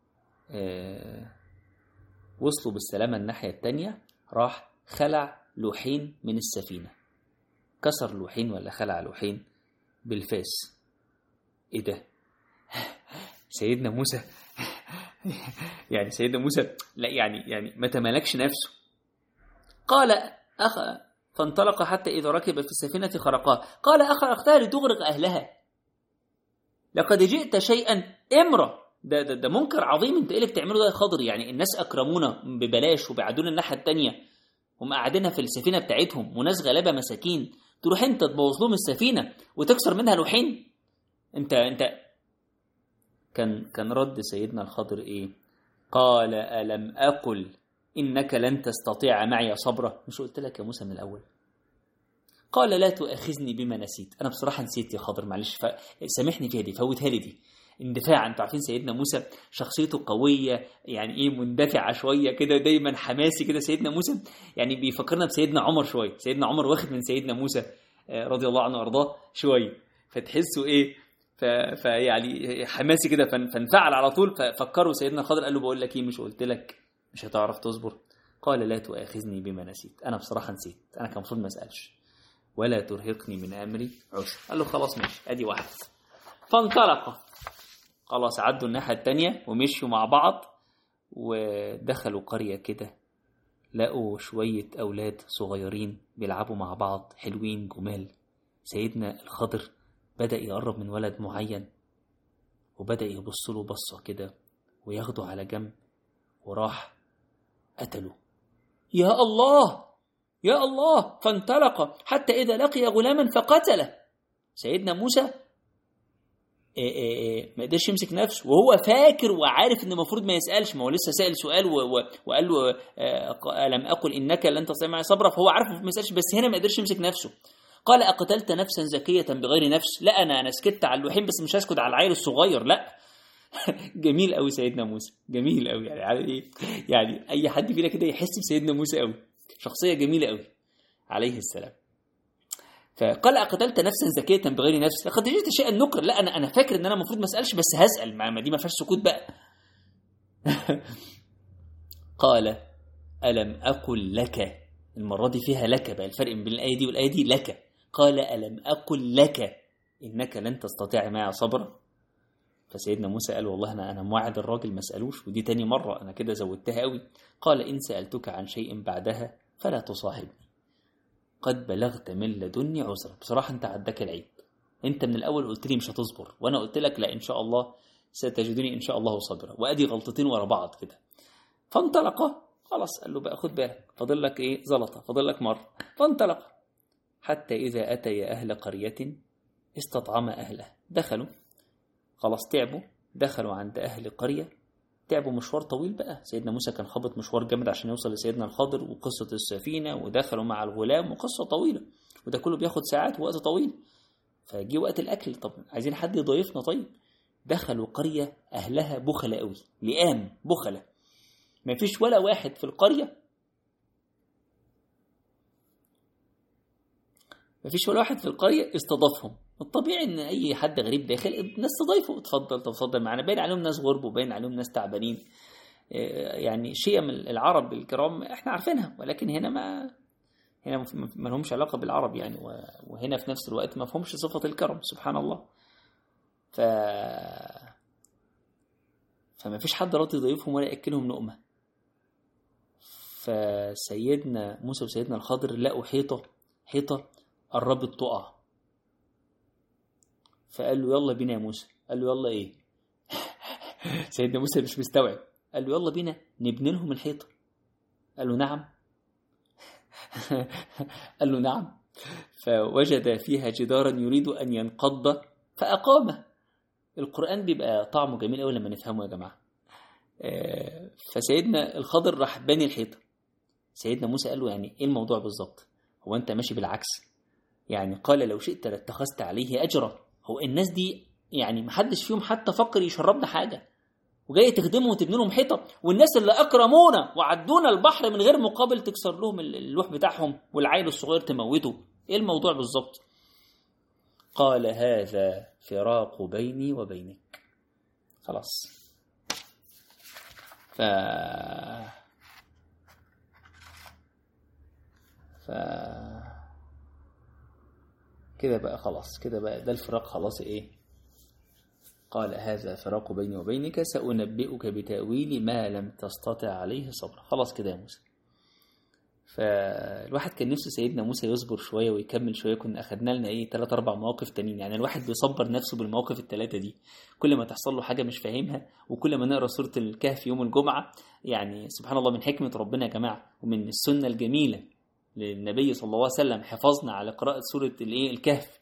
وصلوا بالسلامة الناحية التانية راح خلع لوحين من السفينة كسر لوحين ولا خلع لوحين بالفاس ايه ده سيدنا موسى يعني سيدنا موسى لا يعني يعني ما تملكش نفسه قال أخ فانطلق حتى إذا ركب في السفينة خرقها قال أخرقتها لتغرق أهلها لقد جئت شيئا امرأ ده, ده, ده منكر عظيم انت ايه اللي بتعمله ده يا خضر يعني الناس اكرمونا ببلاش وبعدونا الناحيه التانية هم قاعدينها في السفينه بتاعتهم وناس غلابه مساكين تروح انت تبوظ لهم السفينه وتكسر منها لوحين انت انت كان كان رد سيدنا الخضر ايه قال الم اقل انك لن تستطيع معي صبرا مش قلت لك يا موسى من الاول قال لا تؤاخذني بما نسيت انا بصراحه نسيت يا خضر معلش ف... سامحني فيها دي فوتها لي دي اندفاع انتوا عارفين سيدنا موسى شخصيته قويه يعني ايه مندفعه شويه كده دايما حماسي كده سيدنا موسى يعني بيفكرنا بسيدنا عمر شويه سيدنا عمر واخد من سيدنا موسى رضي الله عنه وارضاه شويه فتحسوا ايه ف... فيعني حماسي كده فن... فانفعل على طول ففكروا سيدنا الخضر قال له بقول لك ايه مش قلت لك مش هتعرف تصبر قال لا تؤاخذني بما نسيت انا بصراحه نسيت انا كان المفروض ما اسالش ولا ترهقني من امري عسر قال له خلاص ماشي ادي واحد فانطلق خلاص عدوا الناحيه التانية ومشوا مع بعض ودخلوا قريه كده لقوا شويه اولاد صغيرين بيلعبوا مع بعض حلوين جمال سيدنا الخضر بدا يقرب من ولد معين وبدا يبص له بصه كده وياخده على جنب وراح قتله يا الله يا الله فانطلق حتى إذا لقي غلاما فقتله سيدنا موسى إيه إيه إيه ما قدرش يمسك نفسه وهو فاكر وعارف ان المفروض ما يسالش ما هو لسه سال سؤال وقال له الم اقل انك لن تستطيع معي صبرا فهو عارف ما يسالش بس هنا ما قدرش يمسك نفسه قال اقتلت نفسا زكيه بغير نفس لا انا انا سكت على اللوحين بس مش هسكت على العيل الصغير لا جميل قوي سيدنا موسى جميل قوي يعني ايه يعني اي حد فينا كده يحس بسيدنا موسى قوي شخصيه جميله قوي عليه السلام فقال اقتلت نفسا زكيه بغير نفس لقد جئت شيئا نكر لا انا انا فاكر ان انا المفروض ما اسالش بس هسال ما دي ما فيهاش سكوت بقى قال الم اقل لك المره دي فيها لك بقى الفرق بين الايه دي والايه دي لك قال الم اقل لك انك لن تستطيع معي صبرا فسيدنا موسى قال والله انا انا موعد الراجل ما اسالوش ودي تاني مره انا كده زودتها قوي قال ان سالتك عن شيء بعدها فلا تصاحبني قد بلغت من لدني عذرا بصراحه انت عداك العيب انت من الاول قلت لي مش هتصبر وانا قلت لك لا ان شاء الله ستجدني ان شاء الله صابرا وادي غلطتين ورا بعض كده فانطلقا خلاص قال له بقى خد بالك فاضل لك ايه زلطه فاضل لك مره فانطلق حتى اذا اتيا اهل قريه استطعما اهلها دخلوا خلاص تعبوا دخلوا عند أهل قرية تعبوا مشوار طويل بقى سيدنا موسى كان خبط مشوار جامد عشان يوصل لسيدنا الخضر وقصة السفينة ودخلوا مع الغلام وقصة طويلة وده كله بياخد ساعات ووقت طويل فجي وقت الأكل طب عايزين حد يضيفنا طيب دخلوا قرية أهلها بخلة قوي لئام بخلة ما فيش ولا واحد في القرية ما فيش ولا واحد في القرية استضافهم الطبيعي ان اي حد غريب داخل الناس تضيفه اتفضل تفضل معنا باين عليهم ناس غرب وباين عليهم ناس تعبانين يعني شيء من العرب الكرام احنا عارفينها ولكن هنا ما هنا ما لهمش علاقه بالعرب يعني وهنا في نفس الوقت ما فهمش صفه الكرم سبحان الله ف فما فيش حد راضي يضيفهم ولا ياكلهم لقمه فسيدنا موسى وسيدنا الخضر لقوا حيطه حيطه قربت تقع فقال له يلا بينا يا موسى قال له يلا ايه سيدنا موسى مش مستوعب قال له يلا بينا نبني لهم الحيطه قال له نعم قال له نعم فوجد فيها جدارا يريد ان ينقض فاقامه القران بيبقى طعمه جميل قوي لما نفهمه يا جماعه فسيدنا الخضر راح باني الحيطه سيدنا موسى قال له يعني ايه الموضوع بالظبط هو انت ماشي بالعكس يعني قال لو شئت لاتخذت عليه اجرا هو الناس دي يعني محدش فيهم حتى فكر يشربنا حاجة وجاي تخدمهم وتبني لهم حيطة والناس اللي أكرمونا وعدونا البحر من غير مقابل تكسر لهم اللوح بتاعهم والعيل الصغير تموته إيه الموضوع بالظبط قال هذا فراق بيني وبينك خلاص ف ف كده بقى خلاص كده بقى ده الفراق خلاص ايه قال هذا فراق بيني وبينك سأنبئك بتأويل ما لم تستطع عليه صبرا خلاص كده يا موسى فالواحد كان نفسه سيدنا موسى يصبر شويه ويكمل شويه كنا اخدنا لنا ايه ثلاث اربع مواقف تانيين يعني الواحد بيصبر نفسه بالمواقف الثلاثه دي كل ما تحصل له حاجه مش فاهمها وكل ما نقرا سوره الكهف يوم الجمعه يعني سبحان الله من حكمه ربنا يا جماعه ومن السنه الجميله للنبي صلى الله عليه وسلم حفظنا على قراءه سوره الايه الكهف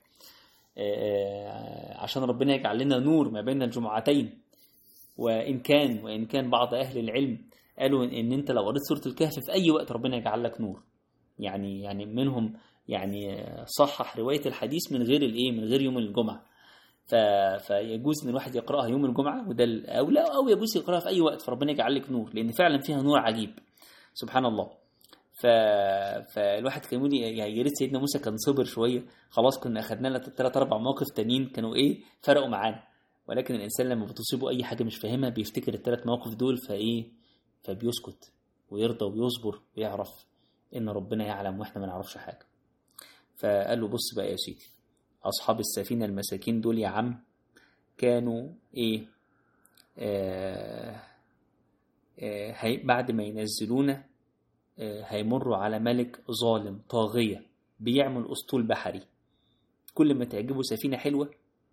عشان ربنا يجعل لنا نور ما بين الجمعتين وان كان وان كان بعض اهل العلم قالوا ان انت لو قريت سوره الكهف في اي وقت ربنا يجعل لك نور يعني يعني منهم يعني صحح روايه الحديث من غير الايه من غير يوم الجمعه ف... فيجوز ان الواحد يقراها يوم الجمعه وده الاولى او يجوز يقراها في اي وقت فربنا يجعل لك نور لان فعلا فيها نور عجيب سبحان الله ف... فالواحد كان يقول يعني يا ريت سيدنا موسى كان صبر شويه خلاص كنا اخدنا لنا ثلاث اربع مواقف تانيين كانوا ايه فرقوا معانا ولكن الانسان لما بتصيبه اي حاجه مش فاهمها بيفتكر الثلاث مواقف دول فايه فبيسكت ويرضى ويصبر ويعرف ان ربنا يعلم واحنا ما نعرفش حاجه فقال له بص بقى يا سيدي اصحاب السفينه المساكين دول يا عم كانوا ايه آه آه هي بعد ما ينزلونا آه هيمروا على ملك ظالم طاغيه بيعمل اسطول بحري كل ما تعجبه سفينه حلوه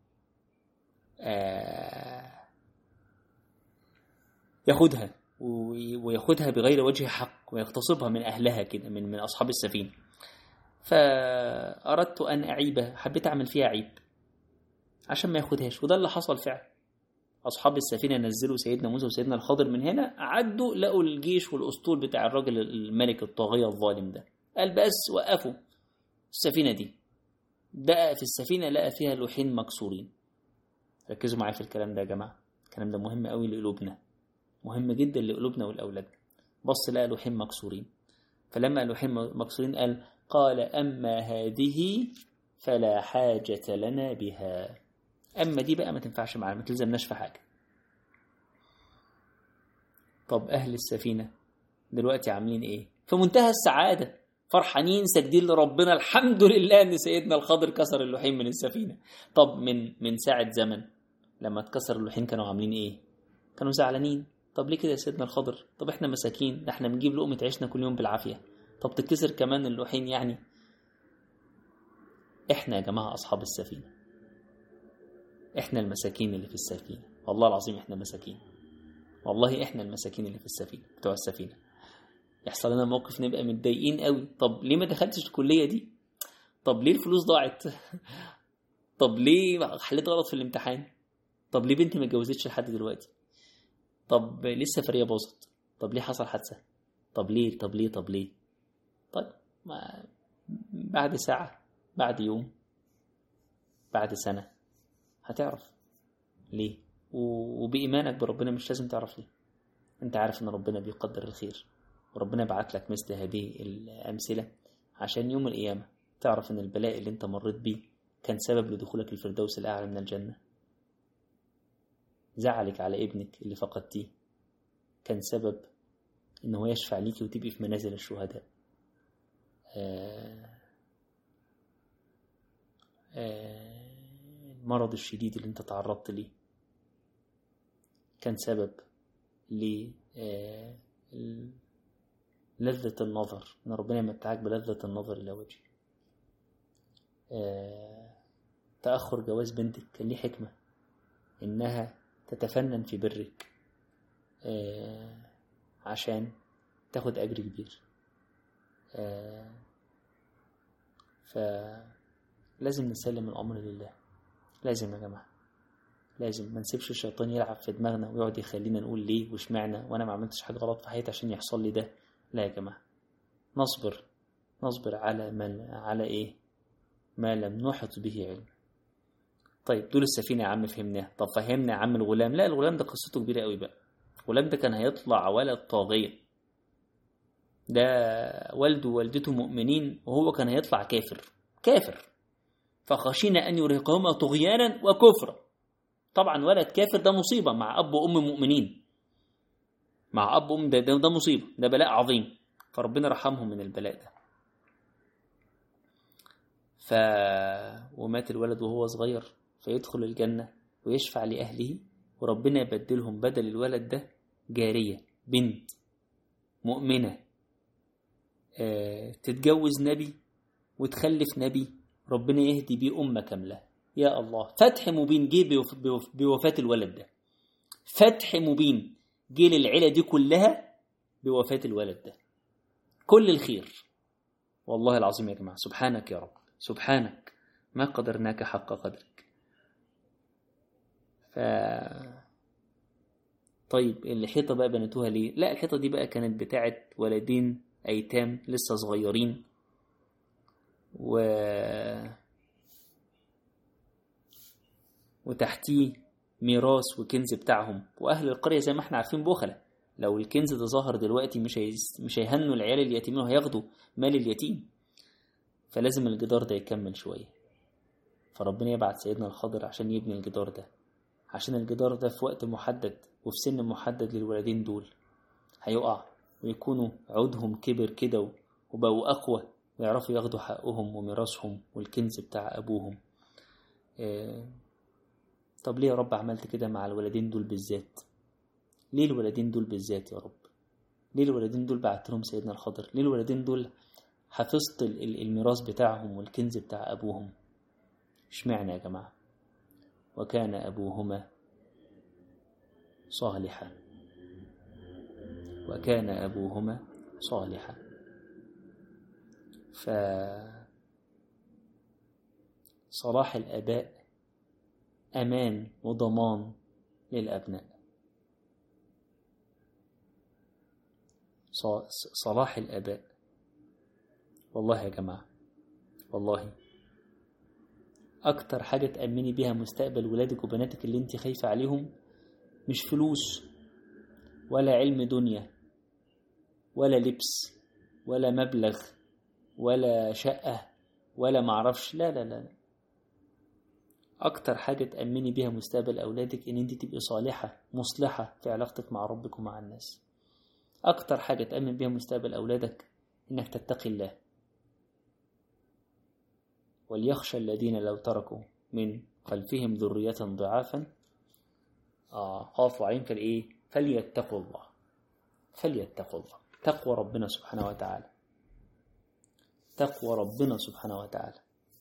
ياخدها وياخدها بغير وجه حق ويغتصبها من أهلها كده من من أصحاب السفينة فأردت أن أعيبها حبيت أعمل فيها عيب عشان ما ياخدهاش وده اللي حصل فعلا أصحاب السفينة نزلوا سيدنا موسى وسيدنا الخضر من هنا عدوا لقوا الجيش والأسطول بتاع الراجل الملك الطاغية الظالم ده قال بس وقفوا السفينة دي بقى في السفينة لقى فيها لوحين مكسورين ركزوا معايا في الكلام ده يا جماعة الكلام ده مهم قوي لقلوبنا مهم جدا لقلوبنا والأولاد بص لقى لوحين مكسورين فلما لوحين مكسورين قال قال أما هذه فلا حاجة لنا بها أما دي بقى ما تنفعش معانا ما تلزمناش في حاجة طب أهل السفينة دلوقتي عاملين إيه في منتهى السعادة فرحانين ساجدين لربنا الحمد لله ان سيدنا الخضر كسر اللوحين من السفينه طب من من ساعه زمن لما اتكسر اللوحين كانوا عاملين ايه كانوا زعلانين طب ليه كده يا سيدنا الخضر طب احنا مساكين ده احنا بنجيب لقمه عيشنا كل يوم بالعافيه طب تتكسر كمان اللوحين يعني احنا يا جماعه اصحاب السفينه احنا المساكين اللي في السفينه والله العظيم احنا مساكين والله احنا المساكين اللي في السفينه بتوع السفينه يحصل لنا موقف نبقى متضايقين قوي طب ليه ما دخلتش الكليه دي طب ليه الفلوس ضاعت طب ليه حليت غلط في الامتحان طب ليه بنتي ما اتجوزتش لحد دلوقتي طب ليه السفريه باظت طب ليه حصل حادثه طب ليه طب ليه طب ليه طيب ما بعد ساعه بعد يوم بعد سنه هتعرف ليه وبإيمانك بربنا مش لازم تعرف ليه انت عارف ان ربنا بيقدر الخير وربنا بعت لك مثل هذه الأمثلة عشان يوم القيامة تعرف إن البلاء اللي أنت مريت بيه كان سبب لدخولك الفردوس الأعلى من الجنة زعلك على ابنك اللي فقدتيه كان سبب إن هو يشفع ليكي وتبقي في منازل الشهداء آه آه المرض الشديد اللي انت تعرضت ليه كان سبب ل آه لذة النظر إن ربنا يمتعك بلذة النظر إلى وجهه آه تأخر جواز بنتك كان ليه حكمة إنها تتفنن في برك آه عشان تاخد أجر كبير آه فلازم نسلم الأمر لله لازم يا جماعة لازم ما نسيبش الشيطان يلعب في دماغنا ويقعد يخلينا نقول ليه واشمعنى وانا ما عملتش حاجه غلط في حياتي عشان يحصل لي ده لا يا جماعة نصبر نصبر على ما على إيه ما لم نحط به علم طيب دول السفينة يا عم فهمناها طب فهمنا يا عم الغلام لا الغلام ده قصته كبيرة قوي بقى الغلام ده كان هيطلع ولد طاغية ده والده ووالدته مؤمنين وهو كان هيطلع كافر كافر فخشينا أن يرهقهما طغيانا وكفرا طبعا ولد كافر ده مصيبة مع أب وأم مؤمنين مع اب وام ده, ده ده مصيبه ده بلاء عظيم فربنا رحمهم من البلاء ده ف ومات الولد وهو صغير فيدخل الجنة ويشفع لأهله وربنا يبدلهم بدل الولد ده جارية بنت مؤمنة آه، تتجوز نبي وتخلف نبي ربنا يهدي بيه أمة كاملة يا الله فتح مبين جه بوف- بوف- بوفاة الولد ده فتح مبين جه للعيلة دي كلها بوفاة الولد ده كل الخير والله العظيم يا جماعة سبحانك يا رب سبحانك ما قدرناك حق قدرك ف طيب الحيطة بقى بنتوها ليه؟ لا الحيطة دي بقى كانت بتاعت ولدين أيتام لسه صغيرين و وتحتيه ميراث وكنز بتاعهم وأهل القرية زي ما احنا عارفين بخلة لو الكنز ده ظهر دلوقتي مش هيس... مش هيهنوا العيال اليتيمين وهياخدوا مال اليتيم فلازم الجدار ده يكمل شوية فربنا يبعت سيدنا الخضر عشان يبني الجدار ده عشان الجدار ده في وقت محدد وفي سن محدد للولدين دول هيقع ويكونوا عودهم كبر كده و- وبقوا أقوى ويعرفوا ياخدوا حقهم وميراثهم والكنز بتاع أبوهم آه، طب ليه يا رب عملت كده مع الولدين دول بالذات ليه الولدين دول بالذات يا رب ليه الولدين دول بعت لهم سيدنا الخضر ليه الولدين دول حفظت ال- ال- الميراث بتاعهم والكنز بتاع أبوهم اشمعنى يا جماعة وكان أبوهما صالحا وكان أبوهما صالحا ف صلاح الآباء أمان وضمان للأبناء ص- صلاح الآباء والله يا جماعة والله أكتر حاجة تأمني بيها مستقبل ولادك وبناتك اللي انت خايفة عليهم مش فلوس ولا علم دنيا ولا لبس ولا مبلغ ولا شقة ولا معرفش لا لا لا أكتر حاجة تأمني بيها مستقبل أولادك إن أنت تبقي صالحة مصلحة في علاقتك مع ربك ومع الناس أكتر حاجة تأمن بيها مستقبل أولادك إنك تتقي الله وليخشى الذين لو تركوا من خلفهم ذرية ضعافا آه خافوا عليهم فالإيه فليتقوا الله فليتقوا الله تقوى ربنا سبحانه وتعالى تقوى ربنا سبحانه وتعالى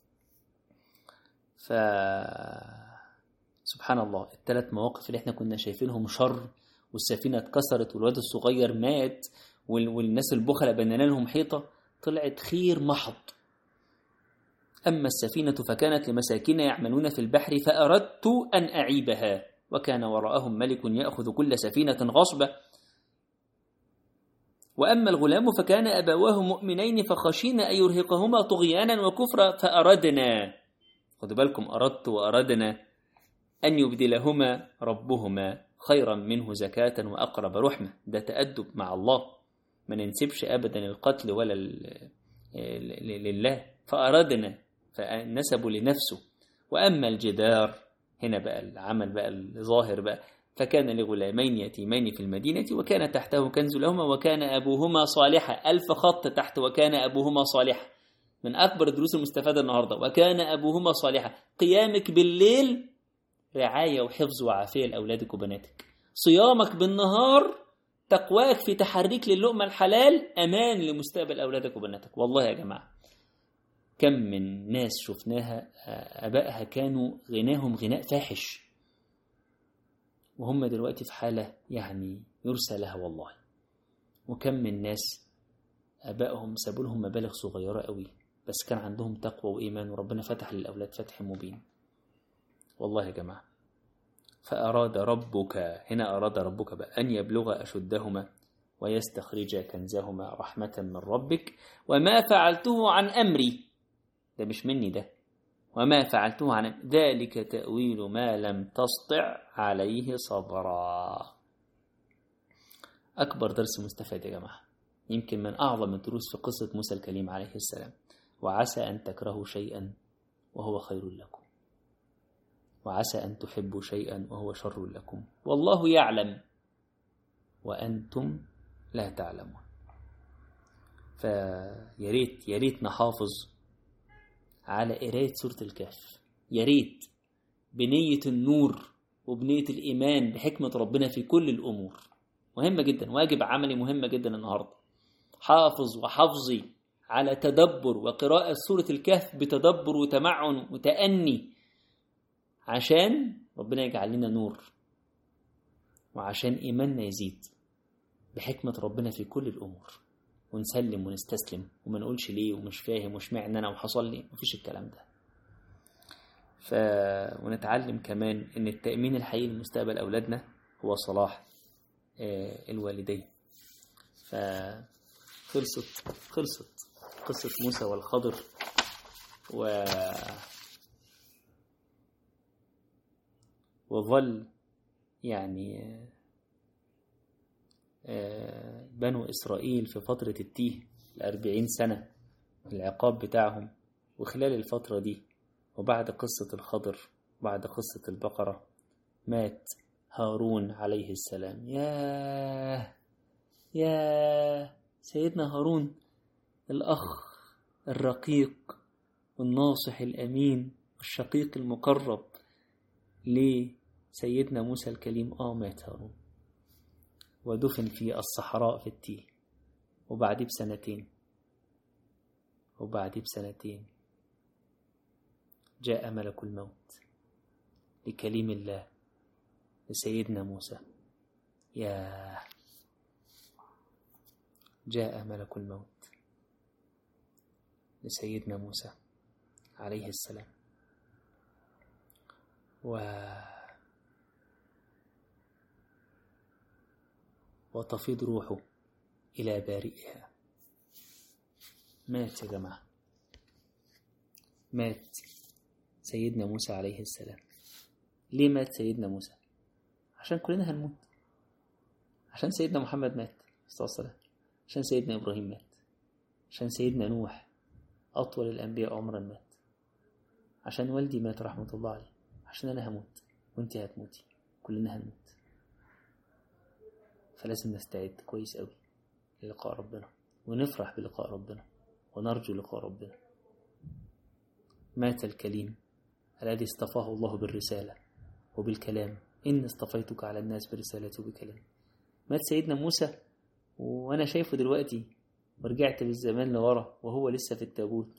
ف سبحان الله الثلاث مواقف اللي احنا كنا شايفينهم شر والسفينة اتكسرت والواد الصغير مات وال- والناس البخلة بنينا لهم حيطة طلعت خير محض أما السفينة فكانت لمساكين يعملون في البحر فأردت أن أعيبها وكان وراءهم ملك يأخذ كل سفينة غصبة وأما الغلام فكان أبواه مؤمنين فخشينا أن يرهقهما طغيانا وكفرا فأردنا خدوا بالكم أردت وأردنا أن يبدلهما ربهما خيرا منه زكاة وأقرب رحمة ده تأدب مع الله ما ننسبش أبدا القتل ولا ال- ل- لله فأردنا فنسبوا لنفسه وأما الجدار هنا بقى العمل بقى الظاهر بقى فكان لغلامين يتيمين في المدينة وكان تحته كنز لهما وكان أبوهما صالحا ألف خط تحت وكان أبوهما صالحا من أكبر الدروس المستفادة النهاردة وكان أبوهما صالحا قيامك بالليل رعاية وحفظ وعافية لأولادك وبناتك صيامك بالنهار تقواك في تحريك للقمة الحلال أمان لمستقبل أولادك وبناتك والله يا جماعة كم من ناس شفناها آه، آبائها كانوا غناهم غناء فاحش وهم دلوقتي في حالة يعني يرسى لها والله وكم من ناس آبائهم سابوا لهم مبالغ صغيرة قوي بس كان عندهم تقوى وإيمان وربنا فتح للأولاد فتح مبين والله يا جماعة فأراد ربك هنا أراد ربك بقى أن يبلغ أشدهما ويستخرج كنزهما رحمة من ربك وما فعلته عن أمري ده مش مني ده وما فعلته عن ذلك تأويل ما لم تسطع عليه صبرا أكبر درس مستفاد يا جماعة يمكن من أعظم الدروس في قصة موسى الكليم عليه السلام وعسى أن تكرهوا شيئا وهو خير لكم وعسى أن تحبوا شيئا وهو شر لكم والله يعلم وأنتم لا تعلمون فيا ريت يا ريت نحافظ على قراية سورة الكهف يا ريت بنية النور وبنية الإيمان بحكمة ربنا في كل الأمور مهمة جدا واجب عملي مهمة جدا النهاردة حافظ وحفظي على تدبر وقراءة سورة الكهف بتدبر وتمعن وتأني عشان ربنا يجعل لنا نور وعشان إيماننا يزيد بحكمة ربنا في كل الأمور ونسلم ونستسلم وما نقولش ليه ومش فاهم وش معنى أنا وحصل لي مفيش الكلام ده ف... ونتعلم كمان ان التأمين الحقيقي لمستقبل أولادنا هو صلاح آه، الوالدين فخلصت خلصت قصة موسى والخضر و وظل يعني آه، آه، بنو إسرائيل في فترة التيه الأربعين سنة العقاب بتاعهم وخلال الفترة دي وبعد قصة الخضر بعد قصة البقرة مات هارون عليه السلام ياه ياه سيدنا هارون الأخ الرقيق والناصح الأمين والشقيق المقرب لسيدنا موسى الكليم آه مات هارون ودفن في الصحراء في التيه وبعديه بسنتين وبعديه بسنتين جاء ملك الموت لكليم الله لسيدنا موسى يا جاء ملك الموت لسيدنا موسى عليه السلام و وتفيض روحه إلى بارئها مات يا جماعة مات سيدنا موسى عليه السلام ليه مات سيدنا موسى عشان كلنا هنموت عشان سيدنا محمد مات صلى الله عليه وسلم عشان سيدنا إبراهيم مات عشان سيدنا نوح أطول الأنبياء عمرا مات عشان والدي مات رحمة الله عليه عشان أنا هموت وأنت هتموتي كلنا هنموت فلازم نستعد كويس قوي للقاء ربنا ونفرح بلقاء ربنا ونرجو لقاء ربنا مات الكليم الذي اصطفاه الله بالرسالة وبالكلام إن اصطفيتك على الناس برسالتي وبكلامي مات سيدنا موسى وأنا شايفه دلوقتي ورجعت بالزمان لورا وهو لسه في التابوت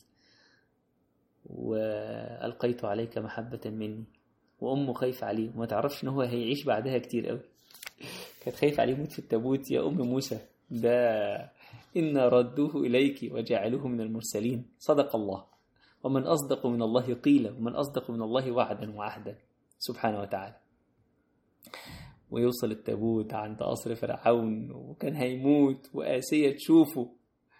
وألقيت عليك محبة مني وأمه خايفة عليه وما تعرفش إن هو هيعيش بعدها كتير قوي كانت خايفة عليه يموت في التابوت يا أم موسى ده إن ردوه إليك وجعلوه من المرسلين صدق الله ومن أصدق من الله قيلا ومن أصدق من الله وعدا وعهدا سبحانه وتعالى ويوصل التابوت عند قصر فرعون وكان هيموت وآسية تشوفه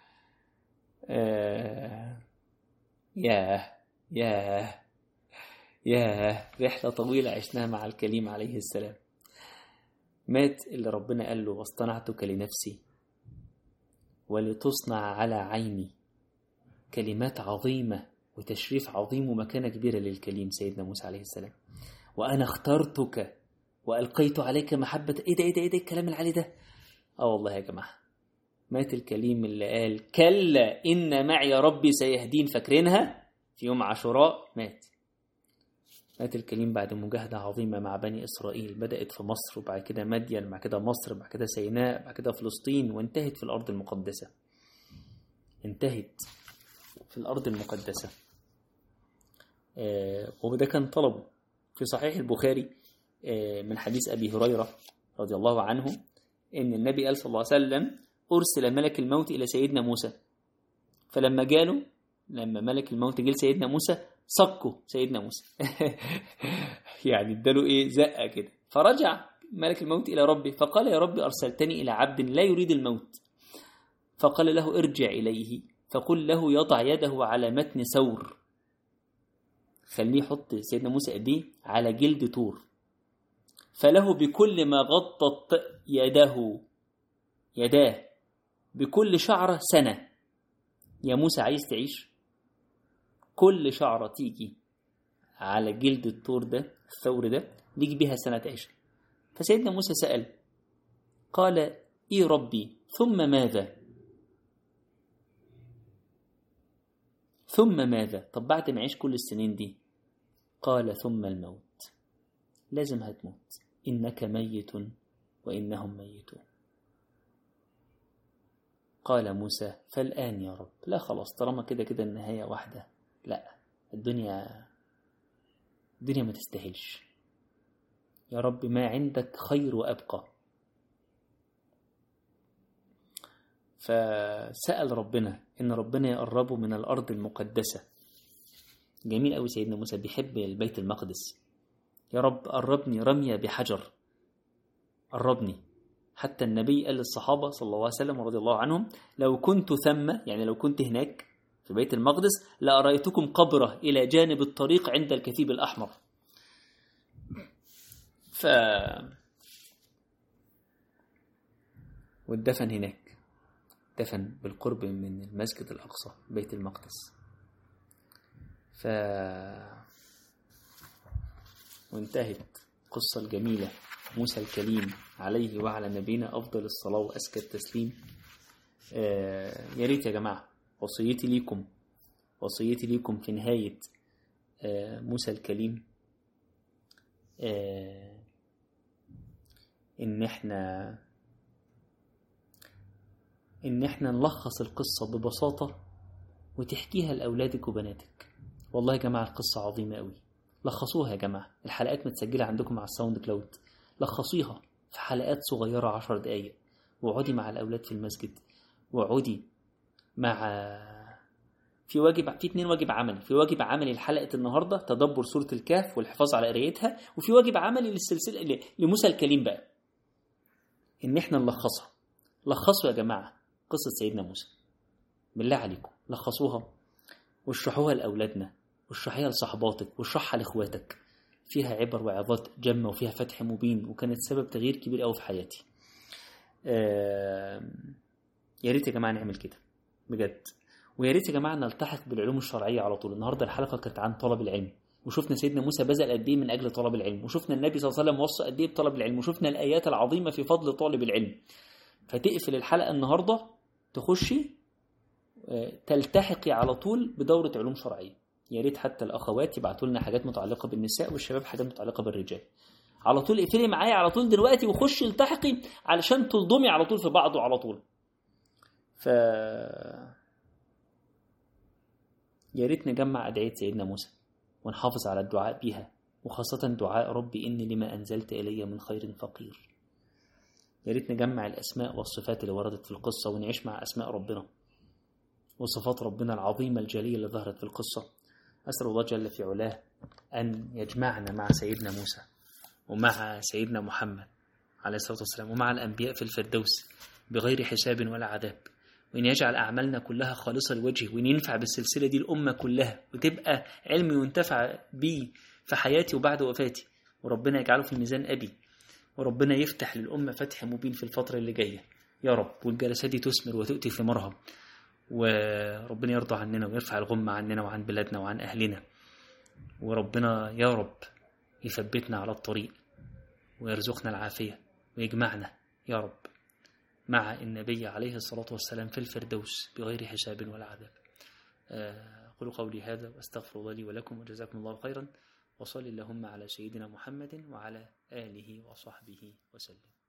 آه ياه ياه ياه رحلة طويلة عشناها مع الكليم عليه السلام مات اللي ربنا قال له واصطنعتك لنفسي ولتصنع على عيني كلمات عظيمة وتشريف عظيم ومكانة كبيرة للكليم سيدنا موسى عليه السلام وأنا اخترتك وألقيت عليك محبة إيه ده إيه ده إيه ده الكلام العالي ده آه والله يا جماعة مات الكليم اللي قال كلا إن معي ربي سيهدين فاكرينها في يوم عاشوراء مات مات الكليم بعد مجاهدة عظيمة مع بني إسرائيل بدأت في مصر وبعد كده مدين بعد كده مصر بعد كده سيناء بعد كده فلسطين وانتهت في الأرض المقدسة انتهت في الأرض المقدسة آه وده كان طلبه في صحيح البخاري آه من حديث أبي هريرة رضي الله عنه إن النبي قال صلى الله عليه وسلم أرسل ملك الموت إلى سيدنا موسى فلما جاله لما ملك الموت جه سيدنا موسى صكوا سيدنا موسى يعني اداله ايه زقه كده فرجع ملك الموت الى ربه فقال يا رب ارسلتني الى عبد لا يريد الموت فقال له ارجع اليه فقل له يضع يده على متن ثور خليه يحط سيدنا موسى ايديه على جلد طور فله بكل ما غطت يده يداه بكل شعرة سنة يا موسى عايز تعيش كل شعرة تيجي على جلد الطور ده الثور ده ليك بيها سنة تعيش فسيدنا موسى سأل قال إي ربي ثم ماذا ثم ماذا طب بعد ما عيش كل السنين دي قال ثم الموت لازم هتموت إنك ميت وإنهم ميتون قال موسى فالآن يا رب لا خلاص طالما كده كده النهاية واحدة لا الدنيا الدنيا ما تستاهلش يا رب ما عندك خير وأبقى فسأل ربنا إن ربنا يقربه من الأرض المقدسة جميل أوي سيدنا موسى بيحب البيت المقدس يا رب قربني رمية بحجر قربني حتى النبي قال للصحابة صلى الله عليه وسلم ورضي الله عنهم لو كنت ثم يعني لو كنت هناك في بيت المقدس لأرأيتكم قبره إلى جانب الطريق عند الكثيب الأحمر ف والدفن هناك دفن بالقرب من المسجد الأقصى بيت المقدس ف وانتهت القصة الجميلة موسى الكليم عليه وعلى نبينا أفضل الصلاة وأزكى التسليم آه يا ريت يا جماعة وصيتي ليكم وصيتي ليكم في نهاية آه موسى الكليم آه إن إحنا إن إحنا نلخص القصة ببساطة وتحكيها لأولادك وبناتك والله يا جماعة القصة عظيمة قوي لخصوها يا جماعة الحلقات متسجلة عندكم على الساوند كلاود لخصيها في حلقات صغيرة عشر دقايق واقعدي مع الأولاد في المسجد واقعدي مع في واجب في اتنين واجب عملي في واجب عملي لحلقة النهاردة تدبر سورة الكهف والحفاظ على قرايتها وفي واجب عملي للسلسلة لموسى الكليم بقى إن إحنا نلخصها لخصوا يا جماعة قصة سيدنا موسى بالله عليكم لخصوها واشرحوها لأولادنا واشرحيها لصحباتك واشرحها لإخواتك فيها عبر وعظات جمة وفيها فتح مبين وكانت سبب تغيير كبير قوي في حياتي آه يا ريت يا جماعة نعمل كده بجد ويا ريت يا جماعة نلتحق بالعلوم الشرعية على طول النهاردة الحلقة كانت عن طلب العلم وشفنا سيدنا موسى بذل قد ايه من اجل طلب العلم وشفنا النبي صلى الله عليه وسلم وصى قد ايه بطلب العلم وشفنا الايات العظيمه في فضل طالب العلم فتقفل الحلقه النهارده تخشي تلتحقي على طول بدوره علوم شرعيه يا ريت حتى الاخوات يبعتوا لنا حاجات متعلقه بالنساء والشباب حاجات متعلقه بالرجال على طول اقفلي معايا على طول دلوقتي وخشي التحقي علشان تلضمي على طول في بعض وعلى طول ف يا ريت نجمع ادعيه سيدنا موسى ونحافظ على الدعاء بها وخاصة دعاء ربي إني لما أنزلت إلي من خير فقير يا ريت نجمع الأسماء والصفات اللي وردت في القصة ونعيش مع أسماء ربنا وصفات ربنا العظيمة الجليلة اللي ظهرت في القصة أسأل الله جل في علاه أن يجمعنا مع سيدنا موسى ومع سيدنا محمد عليه الصلاة والسلام ومع الأنبياء في الفردوس بغير حساب ولا عذاب وإن يجعل أعمالنا كلها خالصة لوجهه وإن ينفع بالسلسلة دي الأمة كلها وتبقى علم ينتفع بيه في حياتي وبعد وفاتي وربنا يجعله في ميزان أبي وربنا يفتح للأمة فتح مبين في الفترة اللي جاية يا رب والجلسات دي تثمر وتؤتي ثمارها وربنا يرضى عننا ويرفع الغمة عننا وعن بلادنا وعن أهلنا وربنا يا رب يثبتنا على الطريق ويرزقنا العافية ويجمعنا يا رب مع النبي عليه الصلاة والسلام في الفردوس بغير حساب ولا عذاب أقول قولي هذا وأستغفر الله لي ولكم وجزاكم الله خيرا وصل اللهم على سيدنا محمد وعلى آله وصحبه وسلم